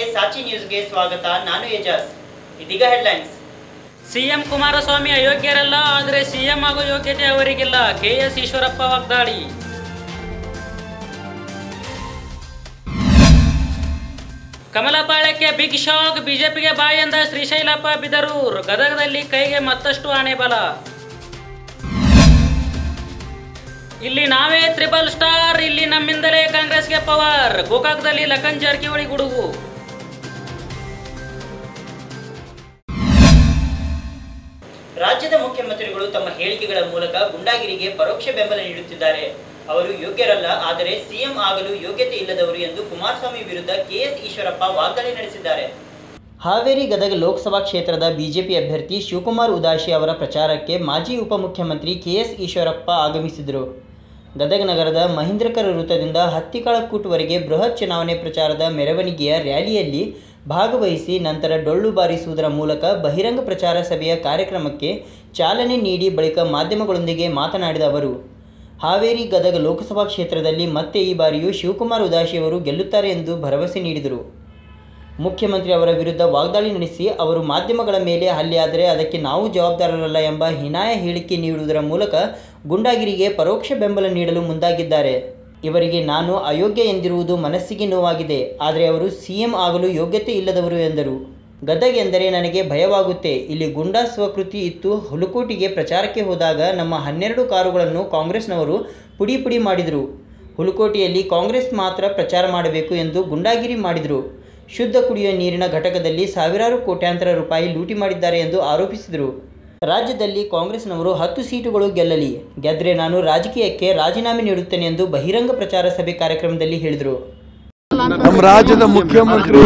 ಸಾಚಿ ನ್ಯೂಸ್ಗೆ ಸ್ವಾಗತ ನಾನು ಏಜಾಸ್ ಇದೀಗ ಹೆಡ್ಲೈನ್ಸ್ ಸಿಎಂ ಕುಮಾರಸ್ವಾಮಿ ಅಯೋಗ್ಯರಲ್ಲ ಆದರೆ ಸಿಎಂ ಆಗೋ ಯೋಗ್ಯತೆ ಅವರಿಗಿಲ್ಲ ಕೆಎಸ್ ಈಶ್ವರಪ್ಪ ವಾಗ್ದಾಳಿ ಕಮಲಪಾಳ್ಯಕ್ಕೆ ಬಿಗ್ ಶಾಕ್ ಬಿಜೆಪಿಗೆ ಬಾಯಿ ಎಂದ ಶ್ರೀಶೈಲಪ್ಪ ಬಿದರೂರ್ ಗದಗದಲ್ಲಿ ಕೈಗೆ ಮತ್ತಷ್ಟು ಆಣೆ ಬಲ ಇಲ್ಲಿ ನಾವೇ ತ್ರಿಬಲ್ ಸ್ಟಾರ್ ಇಲ್ಲಿ ನಮ್ಮಿಂದಲೇ ಕಾಂಗ್ರೆಸ್ಗೆ ಪವರ್ ಗೋಕಾಕದಲ್ಲಿ ಲಖನ್ ಜಾರಕಿಹೊಳಿ ಗುಡುಗು ರಾಜ್ಯದ ಮುಖ್ಯಮಂತ್ರಿಗಳು ತಮ್ಮ ಹೇಳಿಕೆಗಳ ಮೂಲಕ ಗುಂಡಾಗಿರಿಗೆ ಪರೋಕ್ಷ ಬೆಂಬಲ ನೀಡುತ್ತಿದ್ದಾರೆ ಅವರು ಯೋಗ್ಯರಲ್ಲ ಆದರೆ ಸಿಎಂ ಆಗಲು ಯೋಗ್ಯತೆ ಇಲ್ಲದವರು ಎಂದು ಕುಮಾರಸ್ವಾಮಿ ವಿರುದ್ಧ ಕೆಎಸ್ ಈಶ್ವರಪ್ಪ ವಾಗ್ದಾಳಿ ನಡೆಸಿದ್ದಾರೆ ಹಾವೇರಿ ಗದಗ ಲೋಕಸಭಾ ಕ್ಷೇತ್ರದ ಬಿಜೆಪಿ ಅಭ್ಯರ್ಥಿ ಶಿವಕುಮಾರ್ ಉದಾಸಿ ಅವರ ಪ್ರಚಾರಕ್ಕೆ ಮಾಜಿ ಉಪಮುಖ್ಯಮಂತ್ರಿ ಕೆಎಸ್ ಈಶ್ವರಪ್ಪ ಆಗಮಿಸಿದರು ಗದಗ ನಗರದ ಮಹೇಂದ್ರಕರ ವೃತ್ತದಿಂದ ಹತ್ತಿಕಾಳಕೂಟ್ವರೆಗೆ ಬೃಹತ್ ಚುನಾವಣೆ ಪ್ರಚಾರದ ಮೆರವಣಿಗೆಯ ರ್ಯಾಲಿಯಲ್ಲಿ ಭಾಗವಹಿಸಿ ನಂತರ ಡೊಳ್ಳು ಬಾರಿಸುವುದರ ಮೂಲಕ ಬಹಿರಂಗ ಪ್ರಚಾರ ಸಭೆಯ ಕಾರ್ಯಕ್ರಮಕ್ಕೆ ಚಾಲನೆ ನೀಡಿ ಬಳಿಕ ಮಾಧ್ಯಮಗಳೊಂದಿಗೆ ಮಾತನಾಡಿದ ಅವರು ಹಾವೇರಿ ಗದಗ ಲೋಕಸಭಾ ಕ್ಷೇತ್ರದಲ್ಲಿ ಮತ್ತೆ ಈ ಬಾರಿಯೂ ಶಿವಕುಮಾರ್ ಉದಾಸಿಯವರು ಗೆಲ್ಲುತ್ತಾರೆ ಎಂದು ಭರವಸೆ ನೀಡಿದರು ಮುಖ್ಯಮಂತ್ರಿ ಅವರ ವಿರುದ್ಧ ವಾಗ್ದಾಳಿ ನಡೆಸಿ ಅವರು ಮಾಧ್ಯಮಗಳ ಮೇಲೆ ಹಲ್ಲೆಯಾದರೆ ಅದಕ್ಕೆ ನಾವು ಜವಾಬ್ದಾರರಲ್ಲ ಎಂಬ ಹೀನಾಯ ಹೇಳಿಕೆ ನೀಡುವುದರ ಮೂಲಕ ಗುಂಡಾಗಿರಿಗೆ ಪರೋಕ್ಷ ಬೆಂಬಲ ನೀಡಲು ಮುಂದಾಗಿದ್ದಾರೆ ಇವರಿಗೆ ನಾನು ಅಯೋಗ್ಯ ಎಂದಿರುವುದು ಮನಸ್ಸಿಗೆ ನೋವಾಗಿದೆ ಆದರೆ ಅವರು ಸಿಎಂ ಆಗಲು ಯೋಗ್ಯತೆ ಇಲ್ಲದವರು ಎಂದರು ಗದಗ ಎಂದರೆ ನನಗೆ ಭಯವಾಗುತ್ತೆ ಇಲ್ಲಿ ಗುಂಡಾ ಸ್ವಕೃತಿ ಇತ್ತು ಹುಲಕೋಟಿಗೆ ಪ್ರಚಾರಕ್ಕೆ ಹೋದಾಗ ನಮ್ಮ ಹನ್ನೆರಡು ಕಾರುಗಳನ್ನು ಕಾಂಗ್ರೆಸ್ನವರು ಪುಡಿ ಪುಡಿ ಮಾಡಿದರು ಹುಲಕೋಟೆಯಲ್ಲಿ ಕಾಂಗ್ರೆಸ್ ಮಾತ್ರ ಪ್ರಚಾರ ಮಾಡಬೇಕು ಎಂದು ಗುಂಡಾಗಿರಿ ಮಾಡಿದರು ಶುದ್ಧ ಕುಡಿಯುವ ನೀರಿನ ಘಟಕದಲ್ಲಿ ಸಾವಿರಾರು ಕೋಟ್ಯಾಂತರ ರೂಪಾಯಿ ಲೂಟಿ ಮಾಡಿದ್ದಾರೆ ಎಂದು ಆರೋಪಿಸಿದರು ರಾಜ್ಯದಲ್ಲಿ ಕಾಂಗ್ರೆಸ್ನವರು ಹತ್ತು ಸೀಟುಗಳು ಗೆಲ್ಲಲಿ ಗೆದ್ರೆ ನಾನು ರಾಜಕೀಯಕ್ಕೆ ರಾಜೀನಾಮೆ ನೀಡುತ್ತೇನೆ ಎಂದು ಬಹಿರಂಗ ಪ್ರಚಾರ ಸಭೆ ಕಾರ್ಯಕ್ರಮದಲ್ಲಿ ಹೇಳಿದರು ನಮ್ಮ ರಾಜ್ಯದ ಮುಖ್ಯಮಂತ್ರಿ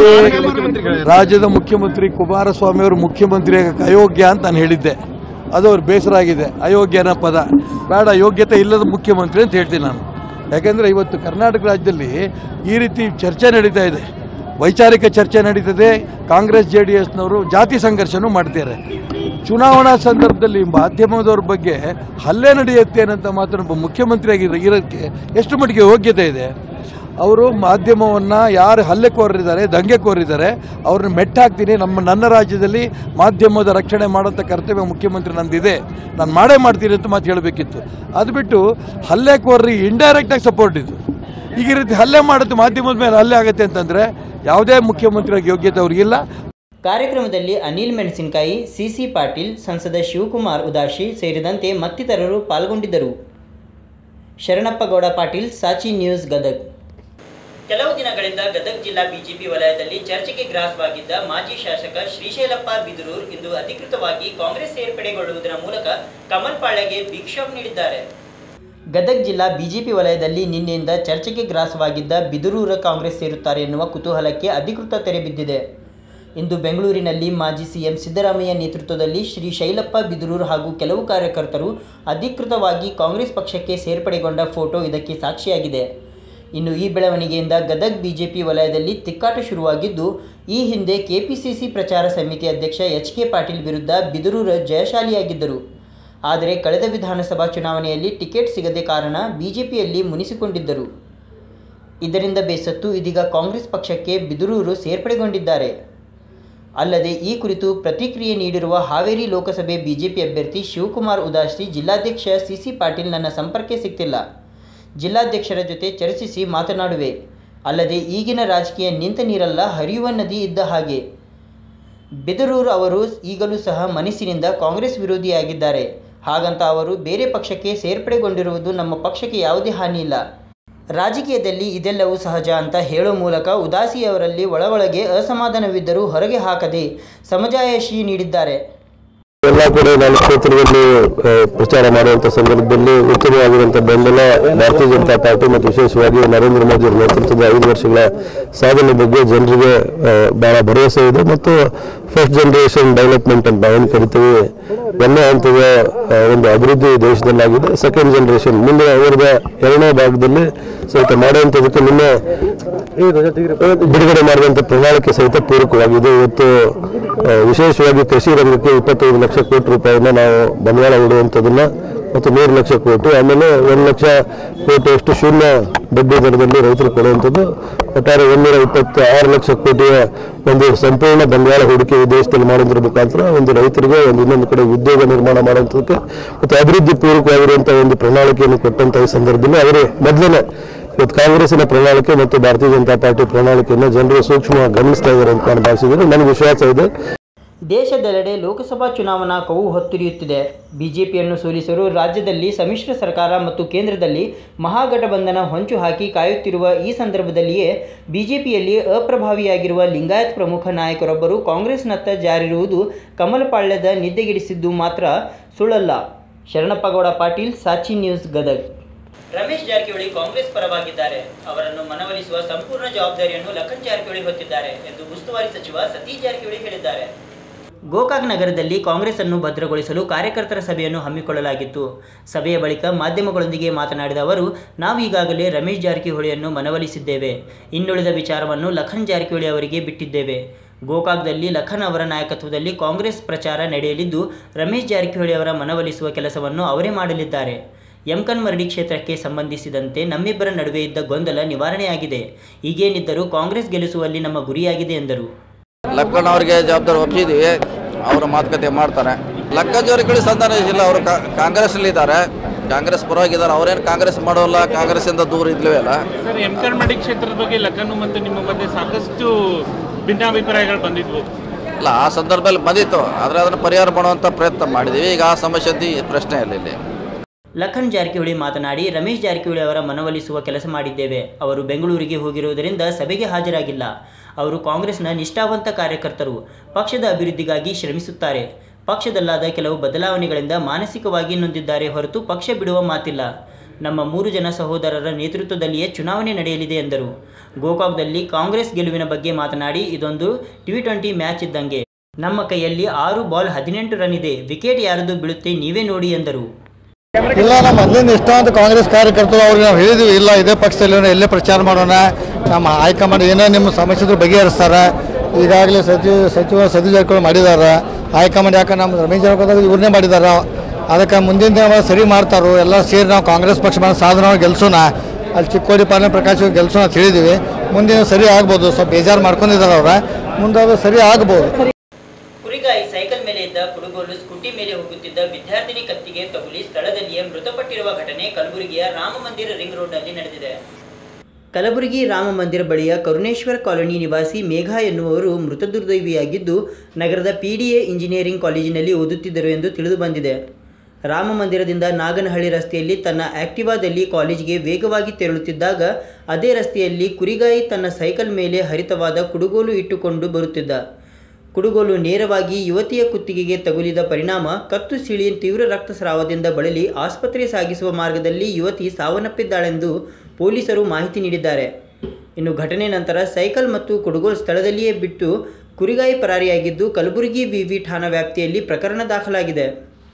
ರಾಜ್ಯದ ಮುಖ್ಯಮಂತ್ರಿ ಕುಮಾರಸ್ವಾಮಿ ಅವರು ಮುಖ್ಯಮಂತ್ರಿ ಆಗಕ್ಕೆ ಅಯೋಗ್ಯ ಅಂತ ನಾನು ಹೇಳಿದ್ದೆ ಅದು ಅವ್ರ ಬೇಸರ ಆಗಿದೆ ಅಯೋಗ್ಯನ ಪದ ಬೇಡ ಯೋಗ್ಯತೆ ಇಲ್ಲದ ಮುಖ್ಯಮಂತ್ರಿ ಅಂತ ಹೇಳ್ತೀನಿ ನಾನು ಯಾಕೆಂದರೆ ಇವತ್ತು ಕರ್ನಾಟಕ ರಾಜ್ಯದಲ್ಲಿ ಈ ರೀತಿ ಚರ್ಚೆ ನಡೀತಾ ಇದೆ ವೈಚಾರಿಕ ಚರ್ಚೆ ನಡೀತದೆ ಕಾಂಗ್ರೆಸ್ ಜೆ ಡಿ ಎಸ್ನವರು ಜಾತಿ ಸಂಘರ್ಷನೂ ಮಾಡ್ತಾರೆ ಚುನಾವಣಾ ಸಂದರ್ಭದಲ್ಲಿ ಮಾಧ್ಯಮದವ್ರ ಬಗ್ಗೆ ಹಲ್ಲೆ ನಡೆಯುತ್ತೆ ಅನ್ನೋಂಥ ಮಾತನ್ನು ಒಬ್ಬ ಮುಖ್ಯಮಂತ್ರಿಯಾಗಿ ಇರೋಕ್ಕೆ ಎಷ್ಟು ಮಟ್ಟಿಗೆ ಯೋಗ್ಯತೆ ಇದೆ ಅವರು ಮಾಧ್ಯಮವನ್ನು ಯಾರು ಹಲ್ಲೆಕೋರರಿದ್ದಾರೆ ದಂಗೆಕೋರಿದ್ದಾರೆ ಅವ್ರನ್ನ ಮೆಟ್ಟಾಕ್ತೀನಿ ನಮ್ಮ ನನ್ನ ರಾಜ್ಯದಲ್ಲಿ ಮಾಧ್ಯಮದ ರಕ್ಷಣೆ ಮಾಡೋಂಥ ಕರ್ತವ್ಯ ಮುಖ್ಯಮಂತ್ರಿ ನಂದಿದೆ ನಾನು ಮಾಡೇ ಮಾಡ್ತೀನಿ ಅಂತ ಮಾತು ಹೇಳಬೇಕಿತ್ತು ಅದು ಬಿಟ್ಟು ಹಲ್ಲೆಕೋರರಿಗೆ ಇಂಡೈರೆಕ್ಟಾಗಿ ಸಪೋರ್ಟ್ ಇದು ಈಗ ಈ ರೀತಿ ಹಲ್ಲೆ ಮಾಡುತ್ತೆ ಮಾಧ್ಯಮದ ಮೇಲೆ ಹಲ್ಲೆ ಆಗುತ್ತೆ ಅಂತಂದರೆ ಯಾವುದೇ ಮುಖ್ಯಮಂತ್ರಿಯಾಗಿ ಯೋಗ್ಯತೆ ಅವ್ರಿಗಿಲ್ಲ ಕಾರ್ಯಕ್ರಮದಲ್ಲಿ ಅನಿಲ್ ಮೆಣಸಿನಕಾಯಿ ಸಿಸಿ ಪಾಟೀಲ್ ಸಂಸದ ಶಿವಕುಮಾರ್ ಉದಾಸಿ ಸೇರಿದಂತೆ ಮತ್ತಿತರರು ಪಾಲ್ಗೊಂಡಿದ್ದರು ಶರಣಪ್ಪಗೌಡ ಪಾಟೀಲ್ ಸಾಚಿ ನ್ಯೂಸ್ ಗದಗ್ ಕೆಲವು ದಿನಗಳಿಂದ ಗದಗ ಜಿಲ್ಲಾ ಬಿಜೆಪಿ ವಲಯದಲ್ಲಿ ಚರ್ಚೆಗೆ ಗ್ರಾಸವಾಗಿದ್ದ ಮಾಜಿ ಶಾಸಕ ಶ್ರೀಶೈಲಪ್ಪ ಬಿದುರೂರ್ ಇಂದು ಅಧಿಕೃತವಾಗಿ ಕಾಂಗ್ರೆಸ್ ಸೇರ್ಪಡೆಗೊಳ್ಳುವುದರ ಮೂಲಕ ಕಮಲ್ ಪಾಳ್ಯಗೆ ಬಿಗ್ ಶಾಕ್ ನೀಡಿದ್ದಾರೆ ಗದಗ ಜಿಲ್ಲಾ ಬಿಜೆಪಿ ವಲಯದಲ್ಲಿ ನಿನ್ನೆಯಿಂದ ಚರ್ಚೆಗೆ ಗ್ರಾಸವಾಗಿದ್ದ ಬಿದುರೂರ ಕಾಂಗ್ರೆಸ್ ಸೇರುತ್ತಾರೆ ಎನ್ನುವ ಕುತೂಹಲಕ್ಕೆ ಅಧಿಕೃತ ತೆರೆ ಬಿದ್ದಿದೆ ಇಂದು ಬೆಂಗಳೂರಿನಲ್ಲಿ ಮಾಜಿ ಸಿಎಂ ಸಿದ್ದರಾಮಯ್ಯ ನೇತೃತ್ವದಲ್ಲಿ ಶ್ರೀ ಶೈಲಪ್ಪ ಬಿದುರೂರು ಹಾಗೂ ಕೆಲವು ಕಾರ್ಯಕರ್ತರು ಅಧಿಕೃತವಾಗಿ ಕಾಂಗ್ರೆಸ್ ಪಕ್ಷಕ್ಕೆ ಸೇರ್ಪಡೆಗೊಂಡ ಫೋಟೋ ಇದಕ್ಕೆ ಸಾಕ್ಷಿಯಾಗಿದೆ ಇನ್ನು ಈ ಬೆಳವಣಿಗೆಯಿಂದ ಗದಗ್ ಬಿಜೆಪಿ ವಲಯದಲ್ಲಿ ತಿಕ್ಕಾಟ ಶುರುವಾಗಿದ್ದು ಈ ಹಿಂದೆ ಕೆಪಿಸಿಸಿ ಪ್ರಚಾರ ಸಮಿತಿ ಅಧ್ಯಕ್ಷ ಎಚ್ ಕೆ ಪಾಟೀಲ್ ವಿರುದ್ಧ ಬಿದುರೂರ ಜಯಶಾಲಿಯಾಗಿದ್ದರು ಆದರೆ ಕಳೆದ ವಿಧಾನಸಭಾ ಚುನಾವಣೆಯಲ್ಲಿ ಟಿಕೆಟ್ ಸಿಗದೆ ಕಾರಣ ಬಿಜೆಪಿಯಲ್ಲಿ ಮುನಿಸಿಕೊಂಡಿದ್ದರು ಇದರಿಂದ ಬೇಸತ್ತು ಇದೀಗ ಕಾಂಗ್ರೆಸ್ ಪಕ್ಷಕ್ಕೆ ಬಿದುರೂರು ಸೇರ್ಪಡೆಗೊಂಡಿದ್ದಾರೆ ಅಲ್ಲದೆ ಈ ಕುರಿತು ಪ್ರತಿಕ್ರಿಯೆ ನೀಡಿರುವ ಹಾವೇರಿ ಲೋಕಸಭೆ ಬಿಜೆಪಿ ಅಭ್ಯರ್ಥಿ ಶಿವಕುಮಾರ್ ಉದಾಸಿ ಜಿಲ್ಲಾಧ್ಯಕ್ಷ ಸಿಸಿ ಪಾಟೀಲ್ ನನ್ನ ಸಂಪರ್ಕ ಸಿಗ್ತಿಲ್ಲ ಜಿಲ್ಲಾಧ್ಯಕ್ಷರ ಜೊತೆ ಚರ್ಚಿಸಿ ಮಾತನಾಡುವೆ ಅಲ್ಲದೆ ಈಗಿನ ರಾಜಕೀಯ ನಿಂತ ನೀರಲ್ಲ ಹರಿಯುವ ನದಿ ಇದ್ದ ಹಾಗೆ ಬಿದರೂರು ಅವರು ಈಗಲೂ ಸಹ ಮನಸ್ಸಿನಿಂದ ಕಾಂಗ್ರೆಸ್ ವಿರೋಧಿಯಾಗಿದ್ದಾರೆ ಹಾಗಂತ ಅವರು ಬೇರೆ ಪಕ್ಷಕ್ಕೆ ಸೇರ್ಪಡೆಗೊಂಡಿರುವುದು ನಮ್ಮ ಪಕ್ಷಕ್ಕೆ ಯಾವುದೇ ಹಾನಿ ಇಲ್ಲ ರಾಜಕೀಯದಲ್ಲಿ ಇದೆಲ್ಲವೂ ಸಹಜ ಅಂತ ಹೇಳೋ ಮೂಲಕ ಉದಾಸಿಯವರಲ್ಲಿ ಒಳ ಒಳಗೆ ಅಸಮಾಧಾನವಿದ್ದರೂ ಹೊರಗೆ ಹಾಕದೆ ಸಮಜಾಯಿಷಿ ನೀಡಿದ್ದಾರೆ ಎಲ್ಲ ಕಡೆ ನಾನು ಕ್ಷೇತ್ರದಲ್ಲಿ ಆ, ಪ್ರಚಾರ ಮಾಡುವಂಥ ಸಂದರ್ಭದಲ್ಲಿ ಉತ್ತಮವಾಗಿರುವಂಥ ಬೆಂಬಲ ಭಾರತೀಯ ಜನತಾ ಪಾರ್ಟಿ ಮತ್ತು ವಿಶೇಷವಾಗಿ ನರೇಂದ್ರ ಮೋದಿ ಅವರ ನೇತೃತ್ವದ ಐದು ವರ್ಷಗಳ ಸಾಧನೆ ಬಗ್ಗೆ ಜನರಿಗೆ ಆ, ಬಹಳ ಭರವಸೆ ಇದೆ ಮತ್ತು ಫಸ್ಟ್ ಜನರೇಷನ್ ಡೆವಲಪ್ಮೆಂಟ್ ಅಂತ ನಾವೇನು ಕರಿತೀವಿ ಒಂದನೇ ಹಂತದ ಆ, ಒಂದು ಅಭಿವೃದ್ಧಿ ದೇಶದಲ್ಲಾಗಿದೆ ಸೆಕೆಂಡ್ ಜನರೇಷನ್ ಮುಂದೆ ಅವರದ ಎರಡನೇ ಭಾಗದಲ್ಲಿ ಸಹಿತ ಮಾಡುವಂಥದಕ್ಕೆ ನಿನ್ನೆ ಬಿಡುಗಡೆ ಮಾಡಿದಂಥ ಪ್ರಣಾಳಿಕೆ ಸಹಿತ ಪೂರಕವಾಗಿದೆ ಇವತ್ತು ಆ, ವಿಶೇಷವಾಗಿ ಕೃಷಿ ರಂಗಕ್ಕೆ ಇಪ್ಪತ್ತೈದು ಲಕ್ಷ ಕೋಟಿ ರೂಪಾಯಿನ ನಾವು ಬಂಡವಾಳ ಹೂಡುವಂಥದ್ದನ್ನ ಮತ್ತು ನೂರು ಲಕ್ಷ ಕೋಟಿ ಆಮೇಲೆ ಒಂದು ಲಕ್ಷ ಕೋಟಿಯಷ್ಟು ಶೂನ್ಯ ಬಡ್ಡಿ ದರದಲ್ಲಿ ರೈತರು ಕೊಡುವಂಥದ್ದು ಒಟ್ಟಾರೆ ಒಂದೂರ ಇಪ್ಪತ್ತ ಆರು ಲಕ್ಷ ಕೋಟಿಯ ಒಂದು ಸಂಪೂರ್ಣ ಬಂಡವಾಳ ಹೂಡಿಕೆ ಈ ದೇಶದಲ್ಲಿ ಮಾಡೋದ್ರ ಮುಖಾಂತರ ಒಂದು ರೈತರಿಗೆ ಒಂದು ಇನ್ನೊಂದು ಕಡೆ ಉದ್ಯೋಗ ನಿರ್ಮಾಣ ಮಾಡುವಂಥದ್ದಕ್ಕೆ ಮತ್ತು ಅಭಿವೃದ್ಧಿ ಪೂರ್ವಕವಾಗಿರುವಂಥ ಒಂದು ಪ್ರಣಾಳಿಕೆಯನ್ನು ಕೊಟ್ಟಂಥ ಈ ಸಂದರ್ಭದಲ್ಲಿ ಅವರು ಮೊದಲನೇ ಇವತ್ತು ಕಾಂಗ್ರೆಸ್ಸಿನ ಪ್ರಣಾಳಿಕೆ ಮತ್ತು ಭಾರತೀಯ ಜನತಾ ಪಾರ್ಟಿ ಪ್ರಣಾಳಿಕೆಯನ್ನು ಜನರು ಸೂಕ್ಷ್ಮವಾಗಿ ಗಮನಿಸ್ತಾ ಇದ್ದಾರೆ ಅಂತ ನಾನು ಭಾವಿಸಿದ್ದೀನಿ ನನಗೆ ವಿಶ್ವಾಸ ಇದೆ ದೇಶದೆಲ್ಲೆಡೆ ಲೋಕಸಭಾ ಚುನಾವಣಾ ಕವು ಹೊತ್ತುರಿಯುತ್ತಿದೆ ಬಿಜೆಪಿಯನ್ನು ಸೋಲಿಸಲು ರಾಜ್ಯದಲ್ಲಿ ಸಮ್ಮಿಶ್ರ ಸರ್ಕಾರ ಮತ್ತು ಕೇಂದ್ರದಲ್ಲಿ ಮಹಾಗಠಬಂಧನ ಹೊಂಚು ಹಾಕಿ ಕಾಯುತ್ತಿರುವ ಈ ಸಂದರ್ಭದಲ್ಲಿಯೇ ಬಿಜೆಪಿಯಲ್ಲಿ ಅಪ್ರಭಾವಿಯಾಗಿರುವ ಲಿಂಗಾಯತ್ ಪ್ರಮುಖ ನಾಯಕರೊಬ್ಬರು ಕಾಂಗ್ರೆಸ್ನತ್ತ ಜಾರಿರುವುದು ಕಮಲಪಾಳ್ಯದ ನಿದ್ದೆಗೆಡಿಸಿದ್ದು ಮಾತ್ರ ಸುಳ್ಳಲ್ಲ ಶರಣಪ್ಪಗೌಡ ಪಾಟೀಲ್ ಸಾಚಿ ನ್ಯೂಸ್ ಗದಗ್ ರಮೇಶ್ ಜಾರಕಿಹೊಳಿ ಕಾಂಗ್ರೆಸ್ ಪರವಾಗಿದ್ದಾರೆ ಅವರನ್ನು ಮನವೊಲಿಸುವ ಸಂಪೂರ್ಣ ಜವಾಬ್ದಾರಿಯನ್ನು ಲಖನ್ ಜಾರಕಿಹೊಳಿ ಹೊತ್ತಿದ್ದಾರೆ ಎಂದು ಉಸ್ತುವಾರಿ ಸಚಿವ ಸತೀಶ್ ಜಾರಕಿಹೊಳಿ ಹೇಳಿದ್ದಾರೆ ಗೋಕಾಕ್ ನಗರದಲ್ಲಿ ಕಾಂಗ್ರೆಸ್ ಅನ್ನು ಭದ್ರಗೊಳಿಸಲು ಕಾರ್ಯಕರ್ತರ ಸಭೆಯನ್ನು ಹಮ್ಮಿಕೊಳ್ಳಲಾಗಿತ್ತು ಸಭೆಯ ಬಳಿಕ ಮಾಧ್ಯಮಗಳೊಂದಿಗೆ ಮಾತನಾಡಿದ ಅವರು ನಾವು ಈಗಾಗಲೇ ರಮೇಶ್ ಜಾರಕಿಹೊಳಿಯನ್ನು ಮನವೊಲಿಸಿದ್ದೇವೆ ಇನ್ನುಳಿದ ವಿಚಾರವನ್ನು ಲಖನ್ ಜಾರಕಿಹೊಳಿ ಅವರಿಗೆ ಬಿಟ್ಟಿದ್ದೇವೆ ಗೋಕಾಕ್ದಲ್ಲಿ ಲಖನ್ ಅವರ ನಾಯಕತ್ವದಲ್ಲಿ ಕಾಂಗ್ರೆಸ್ ಪ್ರಚಾರ ನಡೆಯಲಿದ್ದು ರಮೇಶ್ ಜಾರಕಿಹೊಳಿ ಅವರ ಮನವೊಲಿಸುವ ಕೆಲಸವನ್ನು ಅವರೇ ಮಾಡಲಿದ್ದಾರೆ ಯಮಕನ್ಮರಡಿ ಕ್ಷೇತ್ರಕ್ಕೆ ಸಂಬಂಧಿಸಿದಂತೆ ನಮ್ಮಿಬ್ಬರ ನಡುವೆ ಇದ್ದ ಗೊಂದಲ ನಿವಾರಣೆಯಾಗಿದೆ ಈಗೇನಿದ್ದರೂ ಕಾಂಗ್ರೆಸ್ ಗೆಲ್ಲಿಸುವಲ್ಲಿ ನಮ್ಮ ಗುರಿಯಾಗಿದೆ ಎಂದರು ಲಕ್ಕನ್ ಅವರಿಗೆ ಜವಾಬ್ದಾರಿ ಒಪ್ಪಿದ್ದೀವಿ ಅವರು ಮಾತುಕತೆ ಮಾಡ್ತಾರೆ ಲಕ್ಕನ್ ಜಾರಕಿಹೊಳಿ ಸಂಧಾನ ಇಲ್ಲ ಅವರು ಕಾಂಗ್ರೆಸ್ನಲ್ಲಿ ಇದ್ದಾರೆ ಕಾಂಗ್ರೆಸ್ ಪರವಾಗಿದ್ದಾರೆ ಅವ್ರೇನು ಕಾಂಗ್ರೆಸ್ ಮಾಡೋಲ್ಲ ಕಾಂಗ್ರೆಸ್ಸಿಂದ ದೂರ ಇದ್ಲೇ ಅಲ್ಲ ಸರ್ ಎಂ ಕರ್ಮಡಿ ಕ್ಷೇತ್ರದ ಬಗ್ಗೆ ಲಖನು ಮತ್ತು ನಿಮ್ಮ ಮಧ್ಯೆ ಸಾಕಷ್ಟು ಭಿನ್ನಾಭಿಪ್ರಾಯಗಳು ಬಂದಿದ್ವು ಇಲ್ಲ ಆ ಸಂದರ್ಭದಲ್ಲಿ ಬಂದಿತ್ತು ಆದರೆ ಅದನ್ನು ಪರಿಹಾರ ಮಾಡುವಂಥ ಪ್ರಯತ್ನ ಮಾಡಿದ್ದೀವಿ ಈಗ ಆ ಸಮಸ್ಯೆ ಅಂತ ಈ ಪ್ರಶ್ನೆ ಇಲ್ಲ ಇಲ್ಲಿ ಲಖನ್ ಜಾರಕಿಹೊಳಿ ಮಾತನಾಡಿ ರಮೇಶ್ ಜಾರಕಿಹೊಳಿ ಅವರ ಮನವೊಲಿಸುವ ಕೆಲಸ ಮಾಡಿದ್ದೇವೆ ಅವರು ಬೆಂಗಳೂರಿಗೆ ಹೋಗಿರುವುದರಿಂದ ಸಭೆಗೆ ಹಾಜರಾಗಿಲ್ಲ ಅವರು ಕಾಂಗ್ರೆಸ್ನ ನಿಷ್ಠಾವಂತ ಕಾರ್ಯಕರ್ತರು ಪಕ್ಷದ ಅಭಿವೃದ್ಧಿಗಾಗಿ ಶ್ರಮಿಸುತ್ತಾರೆ ಪಕ್ಷದಲ್ಲಾದ ಕೆಲವು ಬದಲಾವಣೆಗಳಿಂದ ಮಾನಸಿಕವಾಗಿ ನೊಂದಿದ್ದಾರೆ ಹೊರತು ಪಕ್ಷ ಬಿಡುವ ಮಾತಿಲ್ಲ ನಮ್ಮ ಮೂರು ಜನ ಸಹೋದರರ ನೇತೃತ್ವದಲ್ಲಿಯೇ ಚುನಾವಣೆ ನಡೆಯಲಿದೆ ಎಂದರು ಗೋಕಾಕ್ದಲ್ಲಿ ಕಾಂಗ್ರೆಸ್ ಗೆಲುವಿನ ಬಗ್ಗೆ ಮಾತನಾಡಿ ಇದೊಂದು ಟಿ ಟ್ವೆಂಟಿ ಮ್ಯಾಚ್ ಇದ್ದಂಗೆ ನಮ್ಮ ಕೈಯಲ್ಲಿ ಆರು ಬಾಲ್ ಹದಿನೆಂಟು ರನ್ ಇದೆ ವಿಕೆಟ್ ಯಾರದು ಬೀಳುತ್ತೆ ನೀವೇ ನೋಡಿ ಎಂದರು ಇಲ್ಲ ನಮ್ಮ ಮೊದಲಿಂದ ಇಷ್ಟವಂತ ಕಾಂಗ್ರೆಸ್ ಕಾರ್ಯಕರ್ತರು ಅವ್ರಿಗೆ ನಾವು ಹೇಳಿದ್ವಿ ಇಲ್ಲ ಇದೇ ಪಕ್ಷದಲ್ಲಿ ಎಲ್ಲೇ ಪ್ರಚಾರ ಮಾಡೋಣ ನಮ್ಮ ಹೈಕಮಾಂಡ್ ಏನೋ ನಿಮ್ಮ ಸಮಸ್ಯೆ ಬಗೆಹರಿಸ್ತಾರೆ ಈಗಾಗಲೇ ಸಚಿವ ಸಚಿವ ಸತೀಶ್ ಜಾರಕಿಹೊಳಿ ಮಾಡಿದ್ದಾರೆ ಹೈಕಮಾಂಡ್ ಯಾಕೆ ನಮ್ಮ ರಮೇಶ್ ಜಾರಕಿಹೊಳಿ ಇವ್ರನ್ನೇ ಮಾಡಿದ್ದಾರೆ ಅದಕ್ಕೆ ಮುಂದಿನ ದಿನ ಸರಿ ಮಾಡ್ತಾರೋ ಎಲ್ಲ ಸೇರಿ ನಾವು ಕಾಂಗ್ರೆಸ್ ಪಕ್ಷ ಬಂದ ಸಾಧನ ಗೆಲ್ಸೋಣ ಅಲ್ಲಿ ಚಿಕ್ಕೋಡಿ ಪಾಲನೆ ಪ್ರಕಾಶ್ ಗೆಲ್ಸೋಣ ಅಂತ ಹೇಳಿದ್ವಿ ಮುಂದಿನ ಸರಿ ಆಗ್ಬೋದು ಸ್ವಲ್ಪ ಬೇಜಾರು ಮಾಡ್ಕೊಂಡಿದ್ದಾರೆ ಅವ್ರ ಮುಂದೆ ಅದು ಸರಿ ಆಗ್ಬೋದು ಕುರಿಗಾಯಿ ಸೈಕಲ್ ಮೇಲೆ ಇದ್ದ ಕುಡುಗೋಲು ಸ್ಕೂಟಿ ಮೇಲೆ ಹೋಗುತ್ತಿದ್ದ ವಿದ್ಯಾರ್ಥಿನಿ ಕತ್ತಿಗೆ ತಗುಲಿ ಸ್ಥಳದಲ್ಲಿಯೇ ಮೃತಪಟ್ಟಿರುವ ಘಟನೆ ಕಲಬುರಗಿಯ ರಾಮ ಮಂದಿರ ರಿಂಗ್ ರೋಡ್ನಲ್ಲಿ ನಡೆದಿದೆ ಕಲಬುರಗಿ ರಾಮ ಮಂದಿರ ಬಳಿಯ ಕರುಣೇಶ್ವರ ಕಾಲೋನಿ ನಿವಾಸಿ ಮೇಘ ಎನ್ನುವರು ಮೃತದುರ್ದೈವಿಯಾಗಿದ್ದು ನಗರದ ಪಿಡಿಎ ಇಂಜಿನಿಯರಿಂಗ್ ಕಾಲೇಜಿನಲ್ಲಿ ಓದುತ್ತಿದ್ದರು ಎಂದು ತಿಳಿದು ಬಂದಿದೆ ರಾಮ ಮಂದಿರದಿಂದ ನಾಗನಹಳ್ಳಿ ರಸ್ತೆಯಲ್ಲಿ ತನ್ನ ಆಕ್ಟಿವಾದಲ್ಲಿ ಕಾಲೇಜಿಗೆ ವೇಗವಾಗಿ ತೆರಳುತ್ತಿದ್ದಾಗ ಅದೇ ರಸ್ತೆಯಲ್ಲಿ ಕುರಿಗಾಯಿ ತನ್ನ ಸೈಕಲ್ ಮೇಲೆ ಹರಿತವಾದ ಕುಡುಗೋಲು ಇಟ್ಟುಕೊಂಡು ಬರುತ್ತಿದ್ದ ಕುಡುಗೋಲು ನೇರವಾಗಿ ಯುವತಿಯ ಕುತ್ತಿಗೆಗೆ ತಗುಲಿದ ಪರಿಣಾಮ ಕತ್ತು ಸಿಳಿ ತೀವ್ರ ರಕ್ತಸ್ರಾವದಿಂದ ಬಳಲಿ ಆಸ್ಪತ್ರೆ ಸಾಗಿಸುವ ಮಾರ್ಗದಲ್ಲಿ ಯುವತಿ ಸಾವನ್ನಪ್ಪಿದ್ದಾಳೆಂದು ಪೊಲೀಸರು ಮಾಹಿತಿ ನೀಡಿದ್ದಾರೆ ಇನ್ನು ಘಟನೆ ನಂತರ ಸೈಕಲ್ ಮತ್ತು ಕುಡುಗೋಲು ಸ್ಥಳದಲ್ಲಿಯೇ ಬಿಟ್ಟು ಕುರಿಗಾಯಿ ಪರಾರಿಯಾಗಿದ್ದು ಕಲಬುರಗಿ ವಿವಿ ಠಾಣಾ ವ್ಯಾಪ್ತಿಯಲ್ಲಿ ಪ್ರಕರಣ ದಾಖಲಾಗಿದೆ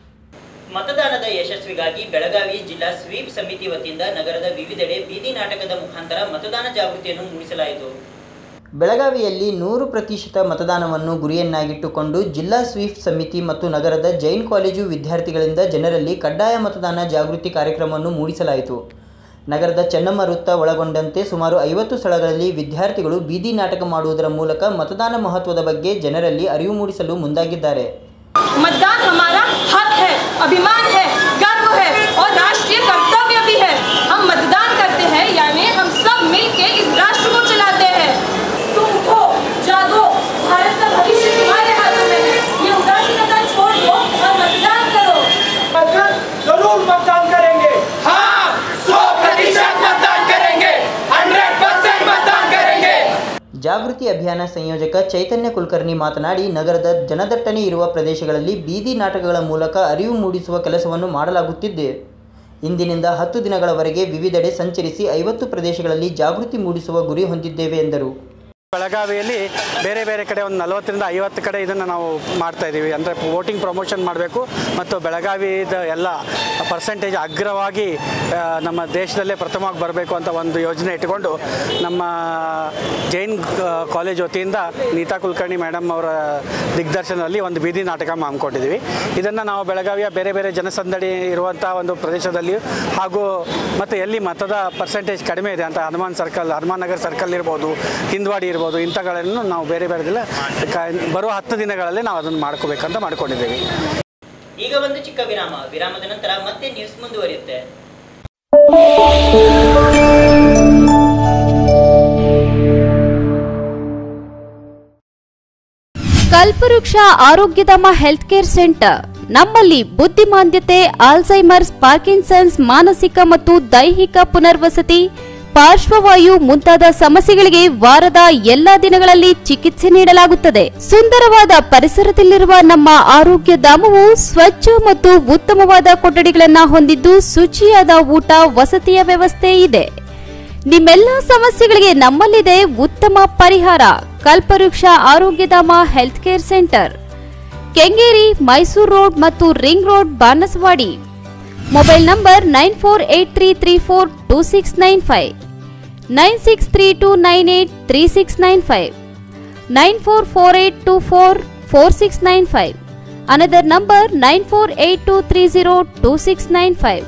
ಮತದಾನದ ಯಶಸ್ವಿಗಾಗಿ ಬೆಳಗಾವಿ ಜಿಲ್ಲಾ ಸ್ವೀಪ್ ಸಮಿತಿ ವತಿಯಿಂದ ನಗರದ ವಿವಿಧೆಡೆ ಬೀದಿ ನಾಟಕದ ಮುಖಾಂತರ ಮತದಾನ ಜಾಗೃತಿಯನ್ನು ಮೂಡಿಸಲಾಯಿತು ಬೆಳಗಾವಿಯಲ್ಲಿ ನೂರು ಪ್ರತಿಶತ ಮತದಾನವನ್ನು ಗುರಿಯನ್ನಾಗಿಟ್ಟುಕೊಂಡು ಜಿಲ್ಲಾ ಸ್ವೀಪ್ ಸಮಿತಿ ಮತ್ತು ನಗರದ ಜೈನ್ ಕಾಲೇಜು ವಿದ್ಯಾರ್ಥಿಗಳಿಂದ ಜನರಲ್ಲಿ ಕಡ್ಡಾಯ ಮತದಾನ ಜಾಗೃತಿ ಕಾರ್ಯಕ್ರಮವನ್ನು ಮೂಡಿಸಲಾಯಿತು ನಗರದ ಚೆನ್ನಮ್ಮ ವೃತ್ತ ಒಳಗೊಂಡಂತೆ ಸುಮಾರು ಐವತ್ತು ಸ್ಥಳಗಳಲ್ಲಿ ವಿದ್ಯಾರ್ಥಿಗಳು ಬೀದಿ ನಾಟಕ ಮಾಡುವುದರ ಮೂಲಕ ಮತದಾನ ಮಹತ್ವದ ಬಗ್ಗೆ ಜನರಲ್ಲಿ ಅರಿವು ಮೂಡಿಸಲು ಮುಂದಾಗಿದ್ದಾರೆ मतदान हमारा हक है अभिमान है गर्व है और राष्ट्रीय कर्तव्य भी है हम मतदान करते हैं यानी हम सब मिलके इस राष्ट्र को चलाते हैं तुम उठो जागो भारत का भविष्य तुम्हारे हाथों में है ये उदासीनता छोड़ दो और मतदान करो जरूर मतदान करेंगे हाँ सौ प्रतिशत मतदान करेंगे हंड्रेड परसेंट मतदान करेंगे ಜಾಗೃತಿ ಅಭಿಯಾನ ಸಂಯೋಜಕ ಚೈತನ್ಯ ಕುಲಕರ್ಣಿ ಮಾತನಾಡಿ ನಗರದ ಜನದಟ್ಟಣೆ ಇರುವ ಪ್ರದೇಶಗಳಲ್ಲಿ ಬೀದಿ ನಾಟಕಗಳ ಮೂಲಕ ಅರಿವು ಮೂಡಿಸುವ ಕೆಲಸವನ್ನು ಮಾಡಲಾಗುತ್ತಿದೆ ಇಂದಿನಿಂದ ಹತ್ತು ದಿನಗಳವರೆಗೆ ವಿವಿಧೆಡೆ ಸಂಚರಿಸಿ ಐವತ್ತು ಪ್ರದೇಶಗಳಲ್ಲಿ ಜಾಗೃತಿ ಮೂಡಿಸುವ ಗುರಿ ಹೊಂದಿದ್ದೇವೆ ಎಂದರು ಬೆಳಗಾವಿಯಲ್ಲಿ ಬೇರೆ ಬೇರೆ ಕಡೆ ಒಂದು ನಲವತ್ತರಿಂದ ಐವತ್ತು ಕಡೆ ಇದನ್ನು ನಾವು ಮಾಡ್ತಾ ಇದ್ದೀವಿ ಅಂದರೆ ವೋಟಿಂಗ್ ಪ್ರಮೋಷನ್ ಮಾಡಬೇಕು ಮತ್ತು ಬೆಳಗಾವಿದ ಎಲ್ಲ ಪರ್ಸೆಂಟೇಜ್ ಅಗ್ರವಾಗಿ ಆ, ನಮ್ಮ ದೇಶದಲ್ಲೇ ಪ್ರಥಮವಾಗಿ ಬರಬೇಕು ಅಂತ ಒಂದು ಯೋಜನೆ ಇಟ್ಟುಕೊಂಡು ನಮ್ಮ ಜೈನ್ ಆ, ಕಾಲೇಜ್ ವತಿಯಿಂದ ನೀತಾ ಕುಲಕರ್ಣಿ ಮೇಡಮ್ ಅವರ ದಿಗ್ದರ್ಶನದಲ್ಲಿ ಒಂದು ಬೀದಿ ನಾಟಕ ಹಮ್ಮಿಕೊಂಡಿದ್ದೀವಿ ಇದನ್ನು ನಾವು ಬೆಳಗಾವಿಯ ಬೇರೆ ಬೇರೆ ಜನಸಂದಣಿ ಇರುವಂಥ ಒಂದು ಪ್ರದೇಶದಲ್ಲಿಯೂ ಹಾಗೂ ಮತ್ತು ಎಲ್ಲಿ ಮತದ ಪರ್ಸೆಂಟೇಜ್ ಕಡಿಮೆ ಇದೆ ಅಂತ ಹನುಮಾನ್ ಸರ್ಕಲ್ ಹನುಮಾನ್ ನಗರ್ ಸರ್ಕಲ್ ಇರ್ಬೋದು ಹಿಂದ್ವಾಡಿ ಇರ್ಬೋದು ಇಂಥಗಳನ್ನು ನಾವು ಬೇರೆ ಬೇರೆದೆಲ್ಲ ಕ ಬರುವ ಹತ್ತು ದಿನಗಳಲ್ಲಿ ನಾವು ಅದನ್ನು ಮಾಡ್ಕೋಬೇಕಂತ ಮಾಡ್ಕೊಂಡಿದ್ದೀವಿ ಈಗ ಒಂದು ಚಿಕ್ಕ ವಿರಾಮ ವಿರಾಮದ ನಂತರ ಮತ್ತೆ ನ್ಯೂಸ್ ಮುಂದುವರಿಯುತ್ತೆ ಕಲ್ಪವೃಕ್ಷ ಆರೋಗ್ಯಧಾಮ ಹೆಲ್ತ್ ಕೇರ್ ಸೆಂಟರ್ ನಮ್ಮಲ್ಲಿ ಬುದ್ಧಿಮಾಂದ್ಯತೆ ಆಲ್ಝೈಮರ್ಸ್ ಪಾರ್ಕಿನ್ಸನ್ಸ್ ಮಾನಸಿಕ ಮತ್ತು ದೈಹಿಕ ಪುನರ್ವಸತಿ ಪಾರ್ಶ್ವವಾಯು ಮುಂತಾದ ಸಮಸ್ಯೆಗಳಿಗೆ ವಾರದ ಎಲ್ಲಾ ದಿನಗಳಲ್ಲಿ ಚಿಕಿತ್ಸೆ ನೀಡಲಾಗುತ್ತದೆ ಸುಂದರವಾದ ಪರಿಸರದಲ್ಲಿರುವ ನಮ್ಮ ಆರೋಗ್ಯ ಧಾಮವು ಸ್ವಚ್ಛ ಮತ್ತು ಉತ್ತಮವಾದ ಕೊಠಡಿಗಳನ್ನ ಹೊಂದಿದ್ದು ಶುಚಿಯಾದ ಊಟ ವಸತಿಯ ವ್ಯವಸ್ಥೆ ಇದೆ ನಿಮ್ಮೆಲ್ಲ ಸಮಸ್ಯೆಗಳಿಗೆ ನಮ್ಮಲ್ಲಿದೆ ಉತ್ತಮ ಪರಿಹಾರ Kalpavriksha Arogyadhama health care centre Kengeri Mysore road ಮತ್ತು ring road Banaswadi mobile number nine four eight three three four two six nine five nine six three two nine eight three six nine five nine four four eight two four four six nine five another number nine four eight two three zero two six nine five